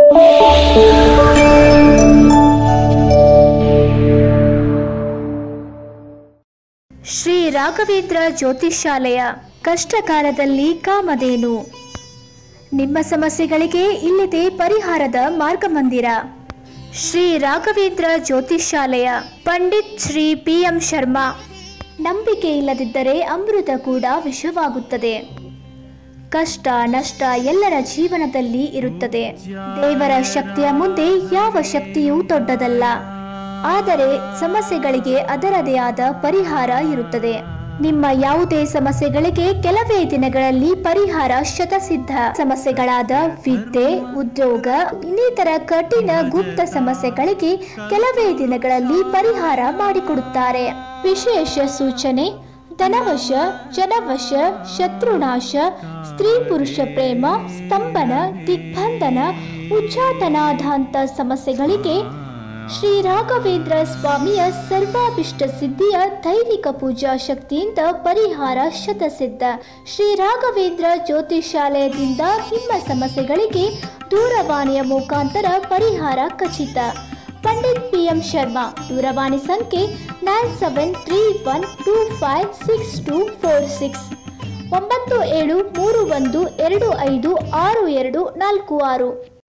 Shri Raghavendra Jyotishyalaya ಕಷ್ಟಕಾಲದಲ್ಲಿ ಕಾಮಧೇನು ನಿಮ್ಮ ಸಮಸ್ಯೆಗಳಿಗೆ ಇಲ್ಲಿದೆ ಪರಿಹಾರದ ಮಾರ್ಗಮಂದಿರ Shri Raghavendra ಜ್ಯೋತಿಷ್ಯಾಲಯ Pandit Shri P M Sharma ನಂಬಿಕೆ ಇಲ್ಲದಿದ್ದರೆ ಅಮೃತ ಕೂಡ ವಿಷವಾಗುತ್ತದೆ ಕಷ್ಟ ನಷ್ಟ ಎಲ್ಲರ ಜೀವನದಲ್ಲಿ ಇರುತ್ತದೆ ದೇವರ ಶಕ್ತಿಯ ಮುಂದೆ ಯಾವ ಶಕ್ತಿಯೂ ದೊಡ್ಡದಲ್ಲ ಆದರೆ ಸಮಸ್ಯೆಗಳಿಗೆ ಅದರದೇ ಆದ ಪರಿಹಾರ ಇರುತ್ತದೆ ನಿಮ್ಮ ಯಾವುದೇ ಸಮಸ್ಯೆಗಳಿಗೆ ಕೆಲವೇ ದಿನಗಳಲ್ಲಿ ಪರಿಹಾರ ಶತಸಿದ್ಧ ಸಮಸ್ಯೆಗಳಾದ ವಿದ್ಯೆ ಉದ್ಯೋಗ ಇನ್ನಿತರ ಕಠಿಣ ಗುಪ್ತ ಸಮಸ್ಯೆಗಳಿಗೆ ಕೆಲವೇ ದಿನಗಳಲ್ಲಿ ಪರಿಹಾರ ಮಾಡಿಕೊಡುತ್ತಾರೆ ವಿಶೇಷ ಸೂಚನೆ ಧನವಶ ಜನವಶ ಶತ್ರುನಾಶ ಸ್ತ್ರೀ ಪುರುಷ ಪ್ರೇಮ ಸ್ತಂಭನ ದಿಗ್ಬಂಧನ ಉಚ್ಚಾಟನಾಧಾಂತ ಸಮಸ್ಯೆಗಳಿಗೆ ಶ್ರೀ ರಾಘವೇಂದ್ರ ಸ್ವಾಮಿಯ ಸರ್ವಾಭಿಷ್ಟ ಸಿದ್ಧಿಯ ದೈವಿಕ ಪೂಜಾ ಶಕ್ತಿಯಿಂದ ಪರಿಹಾರ ಶತಸಿದ್ಧ ಶ್ರೀ ರಾಘವೇಂದ್ರ ಜ್ಯೋತಿಷಾಲಯದಿಂದ ನಿಮ್ಮ ಸಮಸ್ಯೆಗಳಿಗೆ ದೂರವಾಣಿಯ ಮುಖಾಂತರ ಪರಿಹಾರ ಖಚಿತ ಪಂಡಿತ್ ಪಿ ಎಂ ಶರ್ಮಾ ದೂರವಾಣಿ ಸಂಖ್ಯೆ nine seven three one two five six two four six ಒಂಬತ್ತು ಏಳು ಮೂರು ಒಂದು ಎರಡು ಐದು ಆರು ಎರಡು ನಾಲ್ಕು ಆರು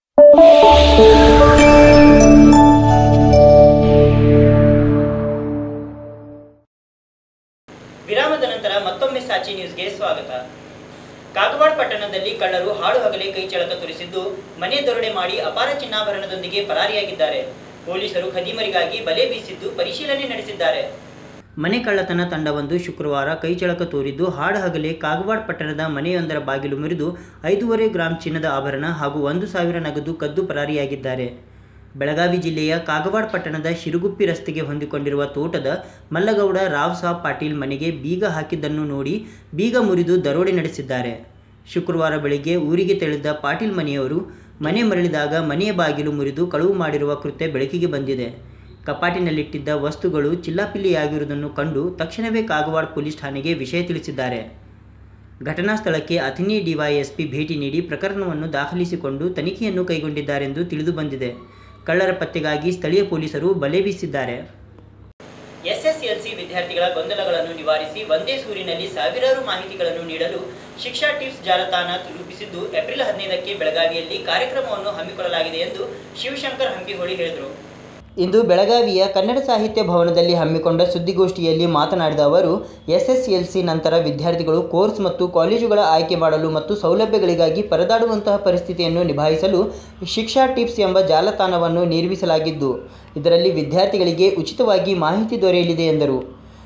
ವಿರಾಮದ ನಂತರ ಮತ್ತೊಮ್ಮೆ ಸಾಚಿ ನ್ಯೂಸ್ಗೆ ಸ್ವಾಗತ ಕಾಗವಾಡ ಪಟ್ಟಣದಲ್ಲಿ ಕಳ್ಳರು ಹಾಡು ಹಗಲೇ ಕೈ ಚಳಕ ತೋರಿಸಿದ್ದು ಮನೆ ದರೋಡೆ ಮಾಡಿ ಅಪಾರ ಚಿನ್ನಾಭರಣದೊಂದಿಗೆ ಪರಾರಿಯಾಗಿದ್ದಾರೆ ಪೊಲೀಸರು ಖದೀಮರಿಗಾಗಿ ಬಲೆ ಬೀಸಿದ್ದು ಪರಿಶೀಲನೆ ನಡೆಸಿದ್ದಾರೆ ಮನೆ ಕಳ್ಳತನ ತಂಡವೊಂದು ಶುಕ್ರವಾರ ಕೈಚಳಕ ತೋರಿದ್ದು ಹಾಡಹಗಲೇ ಕಾಗವಾಡ ಪಟ್ಟಣದ ಮನೆಯೊಂದರ ಬಾಗಿಲು ಮುರಿದು ಐದೂವರೆ ಗ್ರಾಂ ಚಿನ್ನದ ಆಭರಣ ಹಾಗೂ ಒಂದು ಸಾವಿರ ನಗದು ಕದ್ದು ಪರಾರಿಯಾಗಿದ್ದಾರೆ ಬೆಳಗಾವಿ ಜಿಲ್ಲೆಯ ಕಾಗವಾಡ ಪಟ್ಟಣದ ಶಿರುಗುಪ್ಪಿ ರಸ್ತೆಗೆ ಹೊಂದಿಕೊಂಡಿರುವ ತೋಟದ ಮಲ್ಲಗೌಡ ರಾವ್ ಸಾಬ್ ಪಾಟೀಲ್ ಮನೆಗೆ ಬೀಗ ಹಾಕಿದ್ದನ್ನು ನೋಡಿ ಬೀಗ ಮುರಿದು ದರೋಡೆ ನಡೆಸಿದ್ದಾರೆ ಶುಕ್ರವಾರ ಬೆಳಿಗ್ಗೆ ಊರಿಗೆ ತೆರಳಿದ ಪಾಟೀಲ್ ಮನೆಯವರು ಮನೆ ಮರಳಿದಾಗ ಮನೆಯ ಬಾಗಿಲು ಮುರಿದು ಕಳುವು ಮಾಡಿರುವ ಕೃತ್ಯ ಬೆಳಕಿಗೆ ಬಂದಿದೆ ಕಪಾಟಿನಲ್ಲಿಟ್ಟಿದ್ದ ವಸ್ತುಗಳು ಚಿಲ್ಲಾಪಿಲ್ಲಿಯಾಗಿರುವುದನ್ನು ಕಂಡು ತಕ್ಷಣವೇ ಕಾಗವಾಡ ಪೊಲೀಸ್ ಠಾಣೆಗೆ ವಿಷಯ ತಿಳಿಸಿದ್ದಾರೆ ಘಟನಾ ಸ್ಥಳಕ್ಕೆ ಅಥಣಿ ಡಿವೈಎಸ್ಪಿ ಭೇಟಿ ನೀಡಿ ಪ್ರಕರಣವನ್ನು ದಾಖಲಿಸಿಕೊಂಡು ತನಿಖೆಯನ್ನು ಕೈಗೊಂಡಿದ್ದಾರೆಂದು ತಿಳಿದು ಬಂದಿದೆ ಕಳ್ಳರ ಪತ್ತೆಗಾಗಿ ಸ್ಥಳೀಯ ಪೊಲೀಸರು ಬಲೆ ಬೀಸಿದ್ದಾರೆ ಎಸ್ಎಸ್ಎಲ್ಸಿ ವಿದ್ಯಾರ್ಥಿಗಳ ಗೊಂದಲಗಳನ್ನು ನಿವಾರಿಸಿ ಒಂದೇ ಸೂರಿನಲ್ಲಿ ಸಾವಿರಾರು ಮಾಹಿತಿಗಳನ್ನು ನೀಡಲು ಶಿಕ್ಷಾ ಟಿಪ್ಸ್ ಜಾಲತಾಣ ರೂಪಿಸಿದ್ದು ಏಪ್ರಿಲ್ ಹದಿನೈದಕ್ಕೆ ಬೆಳಗಾವಿಯಲ್ಲಿ ಕಾರ್ಯಕ್ರಮವನ್ನು ಹಮ್ಮಿಕೊಳ್ಳಲಾಗಿದೆ ಎಂದು ಶಿವಶಂಕರ್ ಹಂಪಿಹೊಳಿ ಹೇಳಿದರು ಇಂದು ಬೆಳಗಾವಿಯ ಕನ್ನಡ ಸಾಹಿತ್ಯ ಭವನದಲ್ಲಿ ಹಮ್ಮಿಕೊಂಡ ಸುದ್ದಿಗೋಷ್ಠಿಯಲ್ಲಿ ಮಾತನಾಡಿದ ಅವರು ಎಸ್ಎಸ್ಎಲ್ಸಿ ನಂತರ ವಿದ್ಯಾರ್ಥಿಗಳು ಕೋರ್ಸ್ ಮತ್ತು ಕಾಲೇಜುಗಳ ಆಯ್ಕೆ ಮಾಡಲು ಮತ್ತು ಸೌಲಭ್ಯಗಳಿಗಾಗಿ ಪರದಾಡುವಂತಹ ಪರಿಸ್ಥಿತಿಯನ್ನು ನಿಭಾಯಿಸಲು ಶಿಕ್ಷಾ ಟಿಪ್ಸ್ ಎಂಬ ಜಾಲತಾಣವನ್ನು ನಿರ್ಮಿಸಲಾಗಿದ್ದು ಇದರಲ್ಲಿ ವಿದ್ಯಾರ್ಥಿಗಳಿಗೆ ಉಚಿತವಾಗಿ ಮಾಹಿತಿ ದೊರೆಯಲಿದೆ ಎಂದರು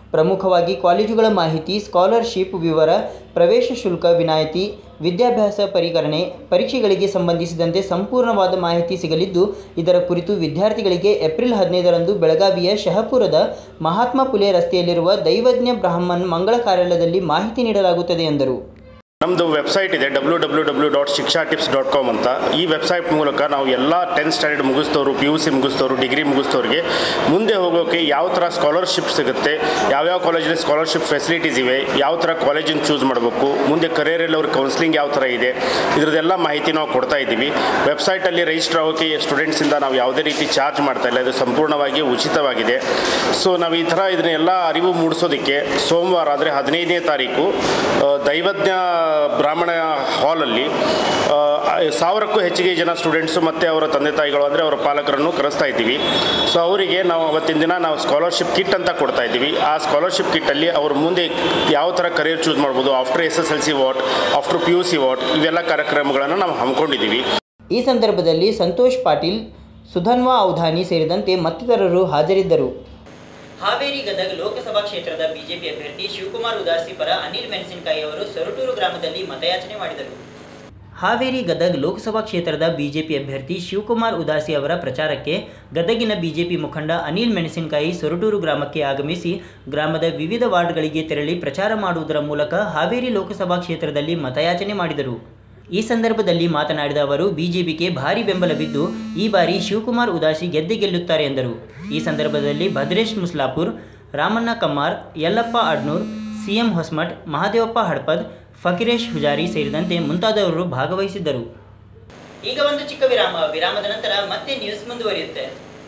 ಪ್ರಮುಖವಾಗಿ ಕಾಲೇಜುಗಳ ಮಾಹಿತಿ ಸ್ಕಾಲರ್ಶಿಪ್ ವಿವರ ಪ್ರವೇಶ ಶುಲ್ಕ ವಿನಾಯಿತಿ ವಿದ್ಯಾಭ್ಯಾಸ ಪರಿಕರಣೆ ಪರೀಕ್ಷೆಗಳಿಗೆ ಸಂಬಂಧಿಸಿದಂತೆ ಸಂಪೂರ್ಣವಾದ ಮಾಹಿತಿ ಸಿಗಲಿದ್ದು ಇದರ ಕುರಿತು ವಿದ್ಯಾರ್ಥಿಗಳಿಗೆ ಏಪ್ರಿಲ್ ಹದಿನೈದರಂದು ಬೆಳಗಾವಿಯ ಶಹಪುರದ ಮಹಾತ್ಮ ಫುಲೆ ರಸ್ತೆಯಲ್ಲಿರುವ ದೈವಜ್ಞ ಬ್ರಾಹ್ಮಣ್ ಮಂಗಳ ಕಾರ್ಯಾಲಯದಲ್ಲಿ ಮಾಹಿತಿ ನೀಡಲಾಗುತ್ತದೆ ಎಂದರು ನಮ್ಮದು ವೆಬ್ಸೈಟ್ ಇದೆ W W W dot Shiksha tips dot com ಅಂತ ಈ ವೆಬ್ಸೈಟ್ ಮೂಲಕ ನಾವು ಎಲ್ಲ ಟೆಂತ್ ಸ್ಟ್ಯಾಂಡರ್ಡ್ ಮುಗಿಸ್ತವ್ರು ಪಿ ಯು ಸಿ ಮುಗಿಸ್ತವ್ರು ಡಿಗ್ರಿ ಮುಗಿಸ್ತವ್ರಿಗೆ ಮುಂದೆ ಹೋಗೋಕ್ಕೆ ಯಾವ ಥರ ಸ್ಕಾಲರ್ಶಿಪ್ ಸಿಗುತ್ತೆ ಯಾವ್ಯಾವ ಕಾಲೇಜಲ್ಲಿ ಸ್ಕಾಲರ್ಶಿಪ್ ಫೆಸಿಲಿಟೀಸ್ ಇವೆ ಯಾವ ಥರ ಕಾಲೇಜನ್ನು ಚೂಸ್ ಮಾಡಬೇಕು ಮುಂದೆ ಕರಿಯರಲ್ಲಿ ಅವ್ರ ಕೌನ್ಸಿಲಿಂಗ್ ಯಾವ ಥರ ಇದೆ ಇದ್ರದ್ದೆಲ್ಲ ಮಾಹಿತಿ ನಾವು ಕೊಡ್ತಾ ಇದ್ದೀವಿ ವೆಬ್ಸೈಟಲ್ಲಿ ರಿಜಿಸ್ಟರ್ ಆಗೋಕ್ಕೆ ಸ್ಟೂಡೆಂಟ್ಸಿಂದ ನಾವು ಯಾವುದೇ ರೀತಿ ಚಾರ್ಜ್ ಮಾಡ್ತಾ ಇಲ್ಲ ಇದು ಸಂಪೂರ್ಣವಾಗಿ ಉಚಿತವಾಗಿದೆ ಸೊ ನಾವು ಈ ಥರ ಇದನ್ನೆಲ್ಲ ಅರಿವು ಮೂಡಿಸೋದಕ್ಕೆ ಸೋಮವಾರ ಅಂದರೆ ಹದಿನೈದನೇ ತಾರೀಕು ಆ, ದೈವಜ್ಞ ಬ್ರಾಹ್ಮಣ ಹಾಲಲ್ಲಿ ಆ, ಸಾವಿರಕ್ಕೂ ಹೆಚ್ಚಿಗೆ ಜನ ಸ್ಟೂಡೆಂಟ್ಸು ಮತ್ತು ಅವರ ತಂದೆ ತಾಯಿಗಳು ಅಂದರೆ ಅವರ ಪಾಲಕರನ್ನು ಕರೆಸ್ತಾ ಇದ್ದೀವಿ ಸೊ ಅವರಿಗೆ ನಾವು ಅವತ್ತಿನ ದಿನ ನಾವು ಸ್ಕಾಲರ್ಶಿಪ್ ಕಿಟ್ ಅಂತ ಕೊಡ್ತಾ ಇದ್ದೀವಿ ಆ ಸ್ಕಾಲರ್ಶಿಪ್ ಕಿಟ್ಟಲ್ಲಿ ಅವರು ಮುಂದೆ ಯಾವ ಥರ ಕರಿಯರ್ ಚೂಸ್ ಮಾಡ್ಬೋದು after S S L C what after P U C what ಇವೆಲ್ಲ ಕಾರ್ಯಕ್ರಮಗಳನ್ನು ನಾವು ಹಮ್ಮಿಕೊಂಡಿದ್ದೀವಿ ಈ ಸಂದರ್ಭದಲ್ಲಿ ಸಂತೋಷ್ ಪಾಟೀಲ್ ಸುಧನ್ವಾ ಔಧಾನಿ ಸೇರಿದಂತೆ ಮತ್ತಿತರರು ಹಾಜರಿದ್ದರು ಹಾವೇರಿ ಗದಗ ಲೋಕಸಭಾ ಕ್ಷೇತ್ರದ ಬಿಜೆಪಿ ಅಭ್ಯರ್ಥಿ ಶಿವಕುಮಾರ್ ಉದಾಸಿ ಪರ ಅನಿಲ್ ಮೆಣಸಿನಕಾಯಿ ಅವರು ಸೊರಟೂರು ಗ್ರಾಮದಲ್ಲಿ ಮತಯಾಚನೆ ಮಾಡಿದರು ಹಾವೇರಿ ಗದಗ್ ಲೋಕಸಭಾ ಕ್ಷೇತ್ರದ ಬಿಜೆಪಿ ಅಭ್ಯರ್ಥಿ ಶಿವಕುಮಾರ್ ಉದಾಸಿ ಅವರ ಪ್ರಚಾರಕ್ಕೆ ಗದಗಿನ ಬಿಜೆಪಿ ಮುಖಂಡ ಅನಿಲ್ ಮೆಣಸಿನಕಾಯಿ ಸೊರಟೂರು ಗ್ರಾಮಕ್ಕೆ ಆಗಮಿಸಿ ಗ್ರಾಮದ ವಿವಿಧ ವಾರ್ಡ್ಗಳಿಗೆ ತೆರಳಿ ಪ್ರಚಾರ ಮಾಡುವುದರ ಮೂಲಕ ಹಾವೇರಿ ಲೋಕಸಭಾ ಕ್ಷೇತ್ರದಲ್ಲಿ ಮತಯಾಚನೆ ಮಾಡಿದರು ಈ ಸಂದರ್ಭದಲ್ಲಿ ಮಾತನಾಡಿದ ಅವರು ಬಿಜೆಪಿಗೆ ಭಾರಿ ಬೆಂಬಲವಿದ್ದು ಈ ಬಾರಿ ಶಿವಕುಮಾರ್ ಉದಾಸಿ ಗೆದ್ದೆ ಗೆಲ್ಲುತ್ತಾರೆ ಎಂದರು ಈ ಸಂದರ್ಭದಲ್ಲಿ ಭದ್ರೇಶ್ ಮುಸ್ಲಾಪುರ್ ರಾಮಣ್ಣ ಕಮ್ಮಾರ್ ಯಲ್ಲಪ್ಪ ಅಡ್ನೂರ್ ಸಿಎಂ ಹೊಸ್ಮಠ್ ಮಹಾದೇವಪ್ಪ ಹಡ್ಪದ್ ಫಕೀರೇಶ್ ಹುಜಾರಿ ಸೇರಿದಂತೆ ಮುಂತಾದವರು ಭಾಗವಹಿಸಿದ್ದರು ಈಗ ಒಂದು ಚಿಕ್ಕ ವಿರಾಮ ವಿರಾಮದ ನಂತರ ಮತ್ತೆ ನ್ಯೂಸ್ ಮುಂದುವರಿಯುತ್ತೆ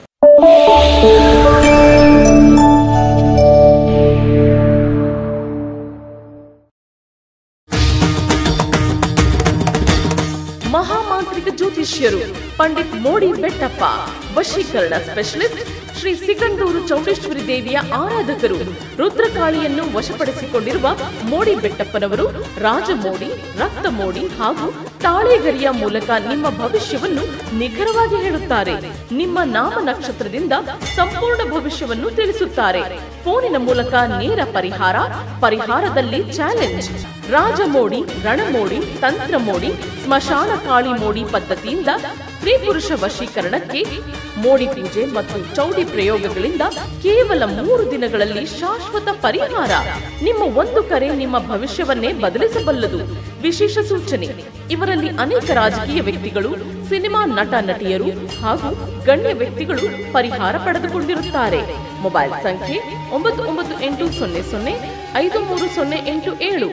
ಮಹಾಮಾಂತ್ರಿಕ ಜ್ಯೋತಿಷ್ಯರು ಪಂಡಿತ್ ಮೋಡಿ ಬೆಟ್ಟಪ್ಪ ವಶೀಕರಣ ಸ್ಪೆಷಲಿಸ್ಟ್ ಶ್ರೀ ಸಿಗಂದೂರು ಚೌಡೇಶ್ವರಿ ದೇವಿಯ ಆರಾಧಕರು ರುದ್ರಕಾಳಿಯನ್ನು ವಶಪಡಿಸಿಕೊಂಡಿರುವ ಮೋಡಿ ಬೆಟ್ಟಪ್ಪನವರು ರಾಜಮೋಡಿ ರಕ್ತ ಮೋಡಿ ಹಾಗೂ ತಾಳೆಗರಿಯ ಮೂಲಕ ನಿಮ್ಮ ಭವಿಷ್ಯವನ್ನು ನಿಖರವಾಗಿ ಹೇಳುತ್ತಾರೆ ನಿಮ್ಮ ನಾಮ ನಕ್ಷತ್ರದಿಂದ ಸಂಪೂರ್ಣ ಭವಿಷ್ಯವನ್ನು ತಿಳಿಸುತ್ತಾರೆ ಫೋನಿನ ಮೂಲಕ ನೇರ ಪರಿಹಾರ ಪರಿಹಾರದಲ್ಲಿ ಚಾಲೆಂಜ್ ರಾಜಮೋಡಿ ರಣಮೋಡಿ ತಂತ್ರ ಮೋಡಿ ಸ್ಮಶಾನ ಕಾಳಿ ಮೋಡಿ ಪದ್ಧತಿಯಿಂದ ಸ್ತ್ರೀ ಪುರುಷ ವಶೀಕರಣಕ್ಕೆ ಮೋಡಿ ಪೂಜೆ ಮತ್ತು ಚೌಡಿ ಪ್ರಯೋಗಗಳಿಂದ ಕೇವಲ ಮೂರು ದಿನಗಳಲ್ಲಿ ಶಾಶ್ವತ ಪರಿಹಾರ ನಿಮ್ಮ ಒಂದು ಕರೆ ನಿಮ್ಮ ಭವಿಷ್ಯವನ್ನೇ ಬದಲಿಸಬಲ್ಲದು ವಿಶೇಷ ಸೂಚನೆ ಇವರಲ್ಲಿ ಅನೇಕ ರಾಜಕೀಯ ವ್ಯಕ್ತಿಗಳು ಸಿನಿಮಾ ನಟ ನಟಿಯರು ಹಾಗೂ ಗಣ್ಯ ವ್ಯಕ್ತಿಗಳು ಪರಿಹಾರ ಪಡೆದುಕೊಂಡಿರುತ್ತಾರೆ ಮೊಬೈಲ್ ಸಂಖ್ಯೆ ಒಂಬತ್ತು ಒಂಬತ್ತು ಎಂಟು ಸೊನ್ನೆ ಸೊನ್ನೆ ಐದು ಮೂರು ಸೊನ್ನೆ ಎಂಟು ಏಳು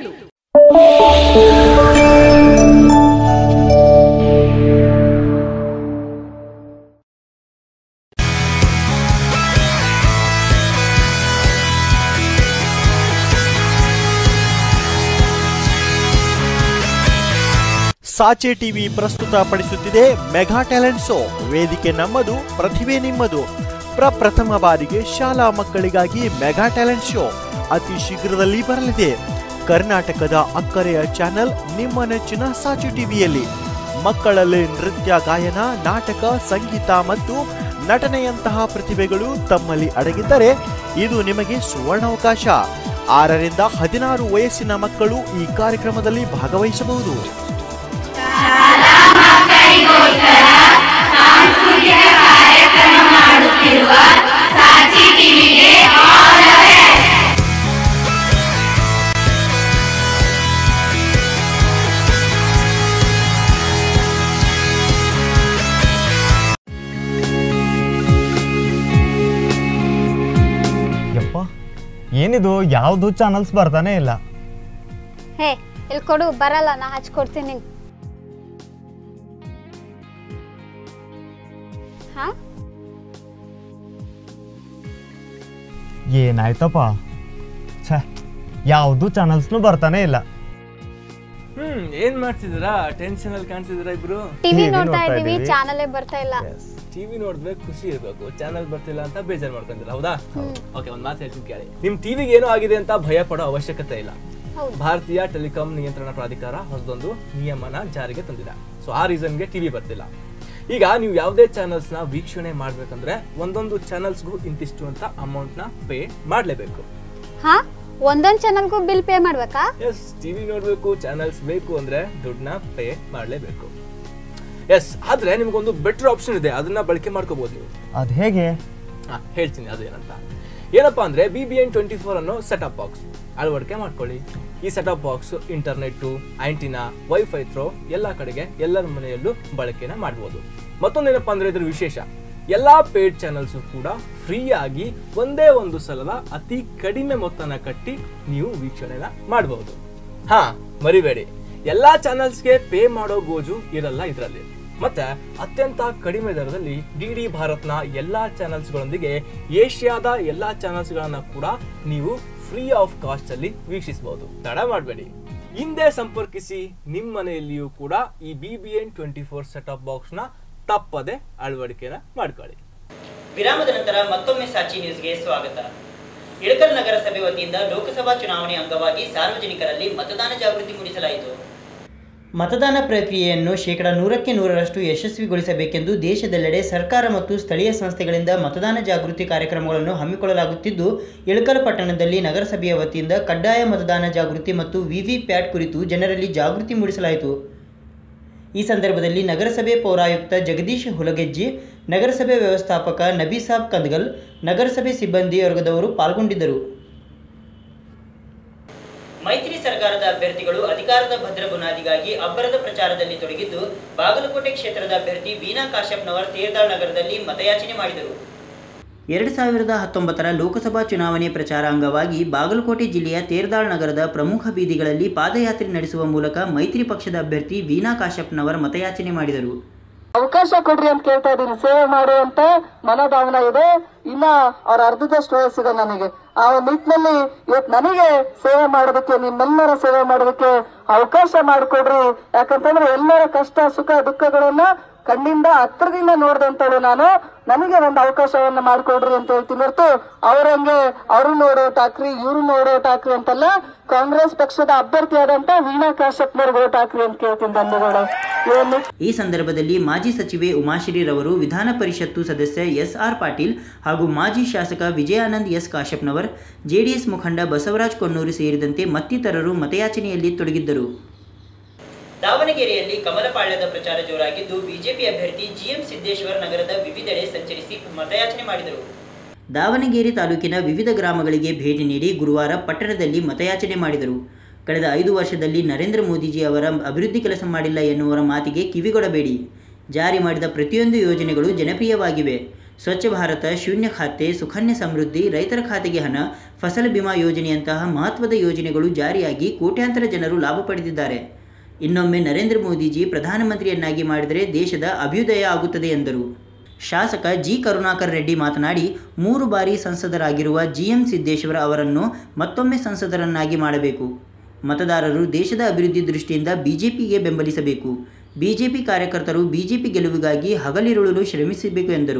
ಸಾಚೆ ಟಿವಿ ಪ್ರಸ್ತುತಪಡಿಸುತ್ತಿದೆ ಮೆಗಾ ಟ್ಯಾಲೆಂಟ್ ಶೋ ವೇದಿಕೆ ನಮ್ಮದು ಪ್ರತಿಭೆ ನಿಮ್ಮದು ಪ್ರಪ್ರಥಮ ಬಾರಿಗೆ ಶಾಲಾ ಮಕ್ಕಳಿಗಾಗಿ ಮೆಗಾ ಟ್ಯಾಲೆಂಟ್ ಶೋ ಅತಿ ಶೀಘ್ರದಲ್ಲಿ ಬರಲಿದೆ ಕರ್ನಾಟಕದ ಅಕ್ಕರೆಯ ಚಾನೆಲ್ ನಿಮ್ಮ ನೆಚ್ಚಿನ ಸಾಚೆ ಟಿವಿಯಲ್ಲಿ ಮಕ್ಕಳಲ್ಲಿ ನೃತ್ಯ ಗಾಯನ ನಾಟಕ ಸಂಗೀತ ಮತ್ತು ನಟನೆಯಂತಹ ಪ್ರತಿಭೆಗಳು ತಮ್ಮಲ್ಲಿ ಅಡಗಿದ್ದರೆ ಇದು ನಿಮಗೆ ಸುವರ್ಣಾವಕಾಶ ಆರರಿಂದ ಹದಿನಾರು ವಯಸ್ಸಿನ ಮಕ್ಕಳು ಈ ಕಾರ್ಯಕ್ರಮದಲ್ಲಿ ಭಾಗವಹಿಸಬಹುದು ಯಪ್ಪ ಏನಿದು ಯಾವುದು ಚಾನಲ್ಸ್ ಬರ್ತಾನೆ ಇಲ್ಲ ಹೇ ಇಲ್ಲಿ ಕೊಡು ಬರಲ್ಲ ನಾ ಹಚ್ಕೊಡ್ತೀನಿ ನಿಂಗೆ ಹಾ ಏನಾಯ್ತಪ್ಪ ಛೇ ಯಾವುದು ಚಾನಲ್ಸ್ನು ಬರ್ತಾನೆ ಇಲ್ಲ ಹ್ಮ್ ಏನ್ ಮಾಡ್ತಿದ್ದೀರಾ ಟೆನ್ಷನ್ ಅಲ್ಲಿ ಕಾಣ್ತಿದ್ದೀರಾ ಇಬ್ರು ಟಿವಿ ನೋಡ್ತಾ ಇದೀವಿ ಚಾನಲೇ ಬರ್ತಾ ಇಲ್ಲ ಟಿವಿ ನೋಡಿದ್ರೆ ಖುಷಿ ಇರಬೇಕು ಚಾನಲ್ ಬರ್ತಿಲ್ಲ ಅಂತ ಬೇಜಾರ್ ಮಾಡ್ಕೊಂತೀರ ಹೌದಾ ಓಕೆ ಒಂದ್ ಮಾತು ಹೇಳ್ತೀನಿ ಕೇಳಿ ನಿಮ್ ಟಿವಿಗೆ ಏನೋ ಆಗಿದೆ ಅಂತ ಭಯ ಪಡೋ ಅವಶ್ಯಕತೆ ಇಲ್ಲ ಹೌದು. ಭಾರತೀಯ ಟೆಲಿಕಾಂ ನಿಯಂತ್ರಣ ಪ್ರಾಧಿಕಾರ ಹೊಸದೊಂದು ನಿಯಮನ ಜಾರಿಗೆ ತಂದಿದೆ ಸೊ ಆ ರೀಸನ್ಗೆ ಟಿವಿ ಬರ್ತಿಲ್ಲ ಈಗ ನೀವು ಯಾವುದೇ ಚಾನಲ್ಸ್ ನ ವೀಕ್ಷಣೆ ಮಾಡ್ಬೇಕಂದ್ರೆ ಒಂದೊಂದು ಚಾನಲ್ಸ್ಗೂ ಇಂತಿಷ್ಟು ಅಂತ ಅಮೌಂಟ್ ನ ಪೇ ಮಾಡ್ಲೇಬೇಕು ಹಾ ಒಂದೊಂದ್ ಚಾನಲ್ಗೂ ಬಿಲ್ ಪೇ ಮಾಡ್ಬೇಕಾ ಎಸ್ ಟಿವಿ ನೋಡ್ಬೇಕು ಚಾನಲ್ಸ್ ಬೇಕು ಅಂದ್ರೆ ದುಡ್ಡನ್ನ ಪೇ ಮಾಡಲೇಬೇಕು ಎಸ್ ಆದ್ರೆ ನಿಮ್ಗೊಂದು ಬೆಟರ್ ಆಪ್ಷನ್ ಇದೆ ಅದನ್ನ ಬಳಕೆ ಮಾಡ್ಕೋಬಹುದು ನೀವು ಅದು ಹೇಗೆ ಹಾ, ಹೇಳ್ತೀನಿ ಅದೇನಂತ ಏನಪ್ಪಾ ಅಂದ್ರೆ B B N twenty four ಅನ್ನೋ ಸೆಟಪ್ ಬಾಕ್ಸ್ ಅಳವಡಿಕೆ ಮಾಡ್ಕೊಳ್ಳಿ ಈ setup box internet antenna WiFi through ಎಲ್ಲ ಕಡೆಗೆ ಎಲ್ಲರ ಮನೆಯಲ್ಲೂ ಬಳಕೆನ ಮಾಡ್ಬೋದು ಮತ್ತೊಂದೇನಪ್ಪಾ ಅಂದ್ರೆ ಇದ್ರ ವಿಶೇಷ ಎಲ್ಲಾ ಪೇಡ್ ಚಾನಲ್ಸ್ ಕೂಡ ಫ್ರೀ ಆಗಿ ಒಂದೇ ಒಂದು ಸಲದ ಅತಿ ಕಡಿಮೆ ಮೊತ್ತನ ಕಟ್ಟಿ ನೀವು ವೀಕ್ಷಣೆನ ಮಾಡಬಹುದು ಹಾ ಮರಿಬೇಡಿ ಎಲ್ಲಾ ಚಾನಲ್ಸ್ಗೆ ಪೇ ಮಾಡೋ ಗೋಜು ಇರಲ್ಲ ಇದರಲ್ಲಿ ಮತ್ತೆ ಅತ್ಯಂತ ಕಡಿಮೆ ದರದಲ್ಲಿ ಡಿ ಡಿ ಭಾರತ್ನ ಎಲ್ಲಾ ಚಾನಲ್ಸ್ಗಳೊಂದಿಗೆ ಏಷ್ಯಾದ ಎಲ್ಲಾ ಚಾನಲ್ಸ್ಗಳನ್ನ ಕೂಡ ನೀವು ಫ್ರೀ ಆಫ್ ಕಾಸ್ಟ್ ಅಲ್ಲಿ ವೀಕ್ಷಿಸಬಹುದು ತಡ ಮಾಡಬೇಡಿ ಹಿಂದೆ ಸಂಪರ್ಕಿಸಿ ನಿಮ್ಮ ಮನೆಯಲ್ಲಿಯೂ ಕೂಡ ಈ B B N twenty four setup box ನ ತಪ್ಪದೆ ಅಳವಡಿಕೆನ ಮಾಡ್ಕೊಳ್ಳಿ ವಿರಾಮದ ನಂತರ ಮತ್ತೊಮ್ಮೆ ಸಾಚಿ ನ್ಯೂಸ್ಗೆ ಸ್ವಾಗತ ಇಳಕಲ್ ನಗರಸಭೆ ವತಿಯಿಂದ ಲೋಕಸಭಾ ಚುನಾವಣೆ ಅಂಗವಾಗಿ ಸಾರ್ವಜನಿಕರಲ್ಲಿ ಮತದಾನ ಜಾಗೃತಿ ಮೂಡಿಸಲಾಯಿತು ಮತದಾನ ಪ್ರಕ್ರಿಯೆಯನ್ನು ಶೇಕಡ ನೂರಕ್ಕೆ ನೂರರಷ್ಟು ಯಶಸ್ವಿಗೊಳಿಸಬೇಕೆಂದು ದೇಶದೆಲ್ಲೆಡೆ ಸರ್ಕಾರ ಮತ್ತು ಸ್ಥಳೀಯ ಸಂಸ್ಥೆಗಳಿಂದ ಮತದಾನ ಜಾಗೃತಿ ಕಾರ್ಯಕ್ರಮಗಳನ್ನು ಹಮ್ಮಿಕೊಳ್ಳಲಾಗುತ್ತಿದ್ದು ಇಳಕಲ್ ಪಟ್ಟಣದಲ್ಲಿ ನಗರಸಭೆಯ ವತಿಯಿಂದ ಕಡ್ಡಾಯ ಮತದಾನ ಜಾಗೃತಿ ಮತ್ತು ವಿವಿ ಪ್ಯಾಟ್ ಕುರಿತು ಜನರಲ್ಲಿ ಜಾಗೃತಿ ಮೂಡಿಸಲಾಯಿತು ಈ ಸಂದರ್ಭದಲ್ಲಿ ನಗರಸಭೆ ಪೌರಾಯುಕ್ತ ಜಗದೀಶ್ ಹುಲಗೆಜ್ಜಿ ನಗರಸಭೆ ವ್ಯವಸ್ಥಾಪಕ ನಬೀಸಾಬ್ ಕಂದಗಲ್ ನಗರಸಭೆ ಸಿಬ್ಬಂದಿ ವರ್ಗದವರು ಪಾಲ್ಗೊಂಡಿದ್ದರು ಮೈತ್ರಿ ಸರ್ಕಾರದ ಅಭ್ಯರ್ಥಿಗಳು ಅಧಿಕಾರದ ಭದ್ರ ಬುನಾದಿಗಾಗಿ ಅಬ್ಬರದ ಪ್ರಚಾರದಲ್ಲಿ ತೊಡಗಿದ್ದು ಬಾಗಲಕೋಟೆ ಕ್ಷೇತ್ರದ ಅಭ್ಯರ್ಥಿ ಬೀನಾ ಕಾಶ್ಯಪ್ನವರ್ ತೇರ್ದಾಳ್ ನಗರದಲ್ಲಿ ಮತಯಾಚನೆ ಮಾಡಿದರು ಎರಡು ಸಾವಿರದ ಹತ್ತೊಂಬತ್ತರ ಲೋಕಸಭಾ ಚುನಾವಣೆ ಪ್ರಚಾರ ಅಂಗವಾಗಿ ಬಾಗಲಕೋಟೆ ಜಿಲ್ಲೆಯ ತೇರ್ದಾಳ್ ನಗರದ ಪ್ರಮುಖ ಬೀದಿಗಳಲ್ಲಿ ಪಾದಯಾತ್ರೆ ನಡೆಸುವ ಮೂಲಕ ಮೈತ್ರಿ ಪಕ್ಷದ ಅಭ್ಯರ್ಥಿ ವೀನಾ ಕಾಶ್ಯಪ್ನವರ್ ಮತಯಾಚನೆ ಮಾಡಿದರು ಅವಕಾಶ ಕೊಡ್ರಿ ಅಂತ ಕೇಳ್ತಾ ಇದ್ದೀನಿ ಸೇವೆ ಮಾಡುವಂತ ಮನೋಭಾವನೆ ಇದೆ ಇನ್ನ ಅವ್ರ ಅರ್ಧದಷ್ಟು ವಯಸ್ಸಿದೆ ನನಗೆ ಆ ನಿಟ್ಟಿನಲ್ಲಿ ಇವತ್ತು ನನಗೆ ಸೇವೆ ಮಾಡೋದಕ್ಕೆ ನಿಮ್ಮೆಲ್ಲರ ಸೇವೆ ಮಾಡೋದಕ್ಕೆ ಅವಕಾಶ ಮಾಡಿಕೊಡ್ರಿ ಯಾಕಂತಂದ್ರೆ ಎಲ್ಲರ ಕಷ್ಟ ಸುಖ ದುಃಖಗಳನ್ನ ಕಣ್ಣಿಂದ ಹತ್ರದಿಂದ ನೋಡ್ದಂತಳು ನಾನು ನನಗೆ ಒಂದು ಅವಕಾಶವನ್ನ ಮಾಡ್ಕೊಡ್ರಿ ಅಂತ ಹೇಳ್ತೀನಿ ಹೊರತು ಅವ್ರಂಗೆ ಅವರು ನೋಡೋಟ್ ಹಾಕ್ರಿ ಇವ್ರು ನೋಡೋಟ್ ಹಾಕ್ರಿ ಅಂತಲ್ಲ ಕಾಂಗ್ರೆಸ್ ಪಕ್ಷದ ಅಭ್ಯರ್ಥಿಯಾದಂತ ವೀಣಾ ಕಾಶ್ಯಪ್ನವ್ರಿಗೆ ಓಟ್ ಹಾಕ್ರಿ ಅಂತ ಕೇಳ್ತೀನಿ ಬಂಧುಗಳು ಇವತ್ತು ಈ ಸಂದರ್ಭದಲ್ಲಿ ಮಾಜಿ ಸಚಿವೆ ಉಮಾಶ್ರೀರವರು ವಿಧಾನ ಪರಿಷತ್ತು ಸದಸ್ಯ ಎಸ್ ಆರ್ ಪಾಟೀಲ್ ಹಾಗೂ ಮಾಜಿ ಶಾಸಕ ವಿಜಯಾನಂದ್ ಎಸ್ ಕಾಶ್ಯಪ್ನವರ್ ಜೆಡಿಎಸ್ ಮುಖಂಡ ಬಸವರಾಜ್ ಕೊಣ್ಣೂರು ಸೇರಿದಂತೆ ಮತ್ತಿತರರು ಮತಯಾಚನೆಯಲ್ಲಿ ತೊಡಗಿದ್ದರು ದಾವಣಗೆರೆಯಲ್ಲಿ ಕಮಲಪಾಳ್ಯದ ಪ್ರಚಾರ ಜೋರಾಗಿದ್ದು ಬಿಜೆಪಿ ಅಭ್ಯರ್ಥಿ ಜಿಎಂ ಸಿದ್ದೇಶ್ವರ ನಗರದ ವಿವಿಧೆಡೆ ಸಂಚರಿಸಿ ಮತಯಾಚನೆ ಮಾಡಿದರು ದಾವಣಗೆರೆ ತಾಲೂಕಿನ ವಿವಿಧ ಗ್ರಾಮಗಳಿಗೆ ಭೇಟಿ ನೀಡಿ ಗುರುವಾರ ಪಟ್ಟಣದಲ್ಲಿ ಮತಯಾಚನೆ ಮಾಡಿದರು ಕಳೆದ ಐದು ವರ್ಷದಲ್ಲಿ ನರೇಂದ್ರ ಮೋದಿಜಿ ಅವರ ಅಭಿವೃದ್ಧಿ ಕೆಲಸ ಮಾಡಿಲ್ಲ ಎನ್ನುವರ ಮಾತಿಗೆ ಕಿವಿಗೊಡಬೇಡಿ ಜಾರಿ ಮಾಡಿದ ಪ್ರತಿಯೊಂದು ಯೋಜನೆಗಳು ಜನಪ್ರಿಯವಾಗಿವೆ ಸ್ವಚ್ಛ ಭಾರತ ಶೂನ್ಯ ಖಾತೆ ಸುಕನ್ಯಾ ಸಮೃದ್ಧಿ ರೈತರ ಖಾತೆಗೆ ಹಣ ಫಸಲ್ ಬಿಮಾ ಯೋಜನೆಯಂತಹ ಮಹತ್ವದ ಯೋಜನೆಗಳು ಜಾರಿಯಾಗಿ ಕೋಟ್ಯಾಂತರ ಜನರು ಲಾಭ ಪಡೆದಿದ್ದಾರೆ ಇನ್ನೊಮ್ಮೆ ನರೇಂದ್ರ ಮೋದಿಜಿ ಪ್ರಧಾನಮಂತ್ರಿಯನ್ನಾಗಿ ಮಾಡಿದರೆ ದೇಶದ ಅಭ್ಯುದಯ ಆಗುತ್ತದೆ ಎಂದರು ಶಾಸಕ ಜಿ ಕರುಣಾಕರ್ ರೆಡ್ಡಿ ಮಾತನಾಡಿ ಮೂರು ಬಾರಿ ಸಂಸದರಾಗಿರುವ ಜಿಎಂ ಸಿದ್ದೇಶ್ವರ ಅವರನ್ನು ಮತ್ತೊಮ್ಮೆ ಸಂಸದರನ್ನಾಗಿ ಮಾಡಬೇಕು ಮತದಾರರು ದೇಶದ ಅಭಿವೃದ್ಧಿ ದೃಷ್ಟಿಯಿಂದ ಬಿಜೆಪಿಗೆ ಬೆಂಬಲಿಸಬೇಕು ಬಿಜೆಪಿ ಕಾರ್ಯಕರ್ತರು ಬಿಜೆಪಿ ಗೆಲುವಿಗಾಗಿ ಹಗಲಿರುಳು ಶ್ರಮಿಸಬೇಕು ಎಂದರು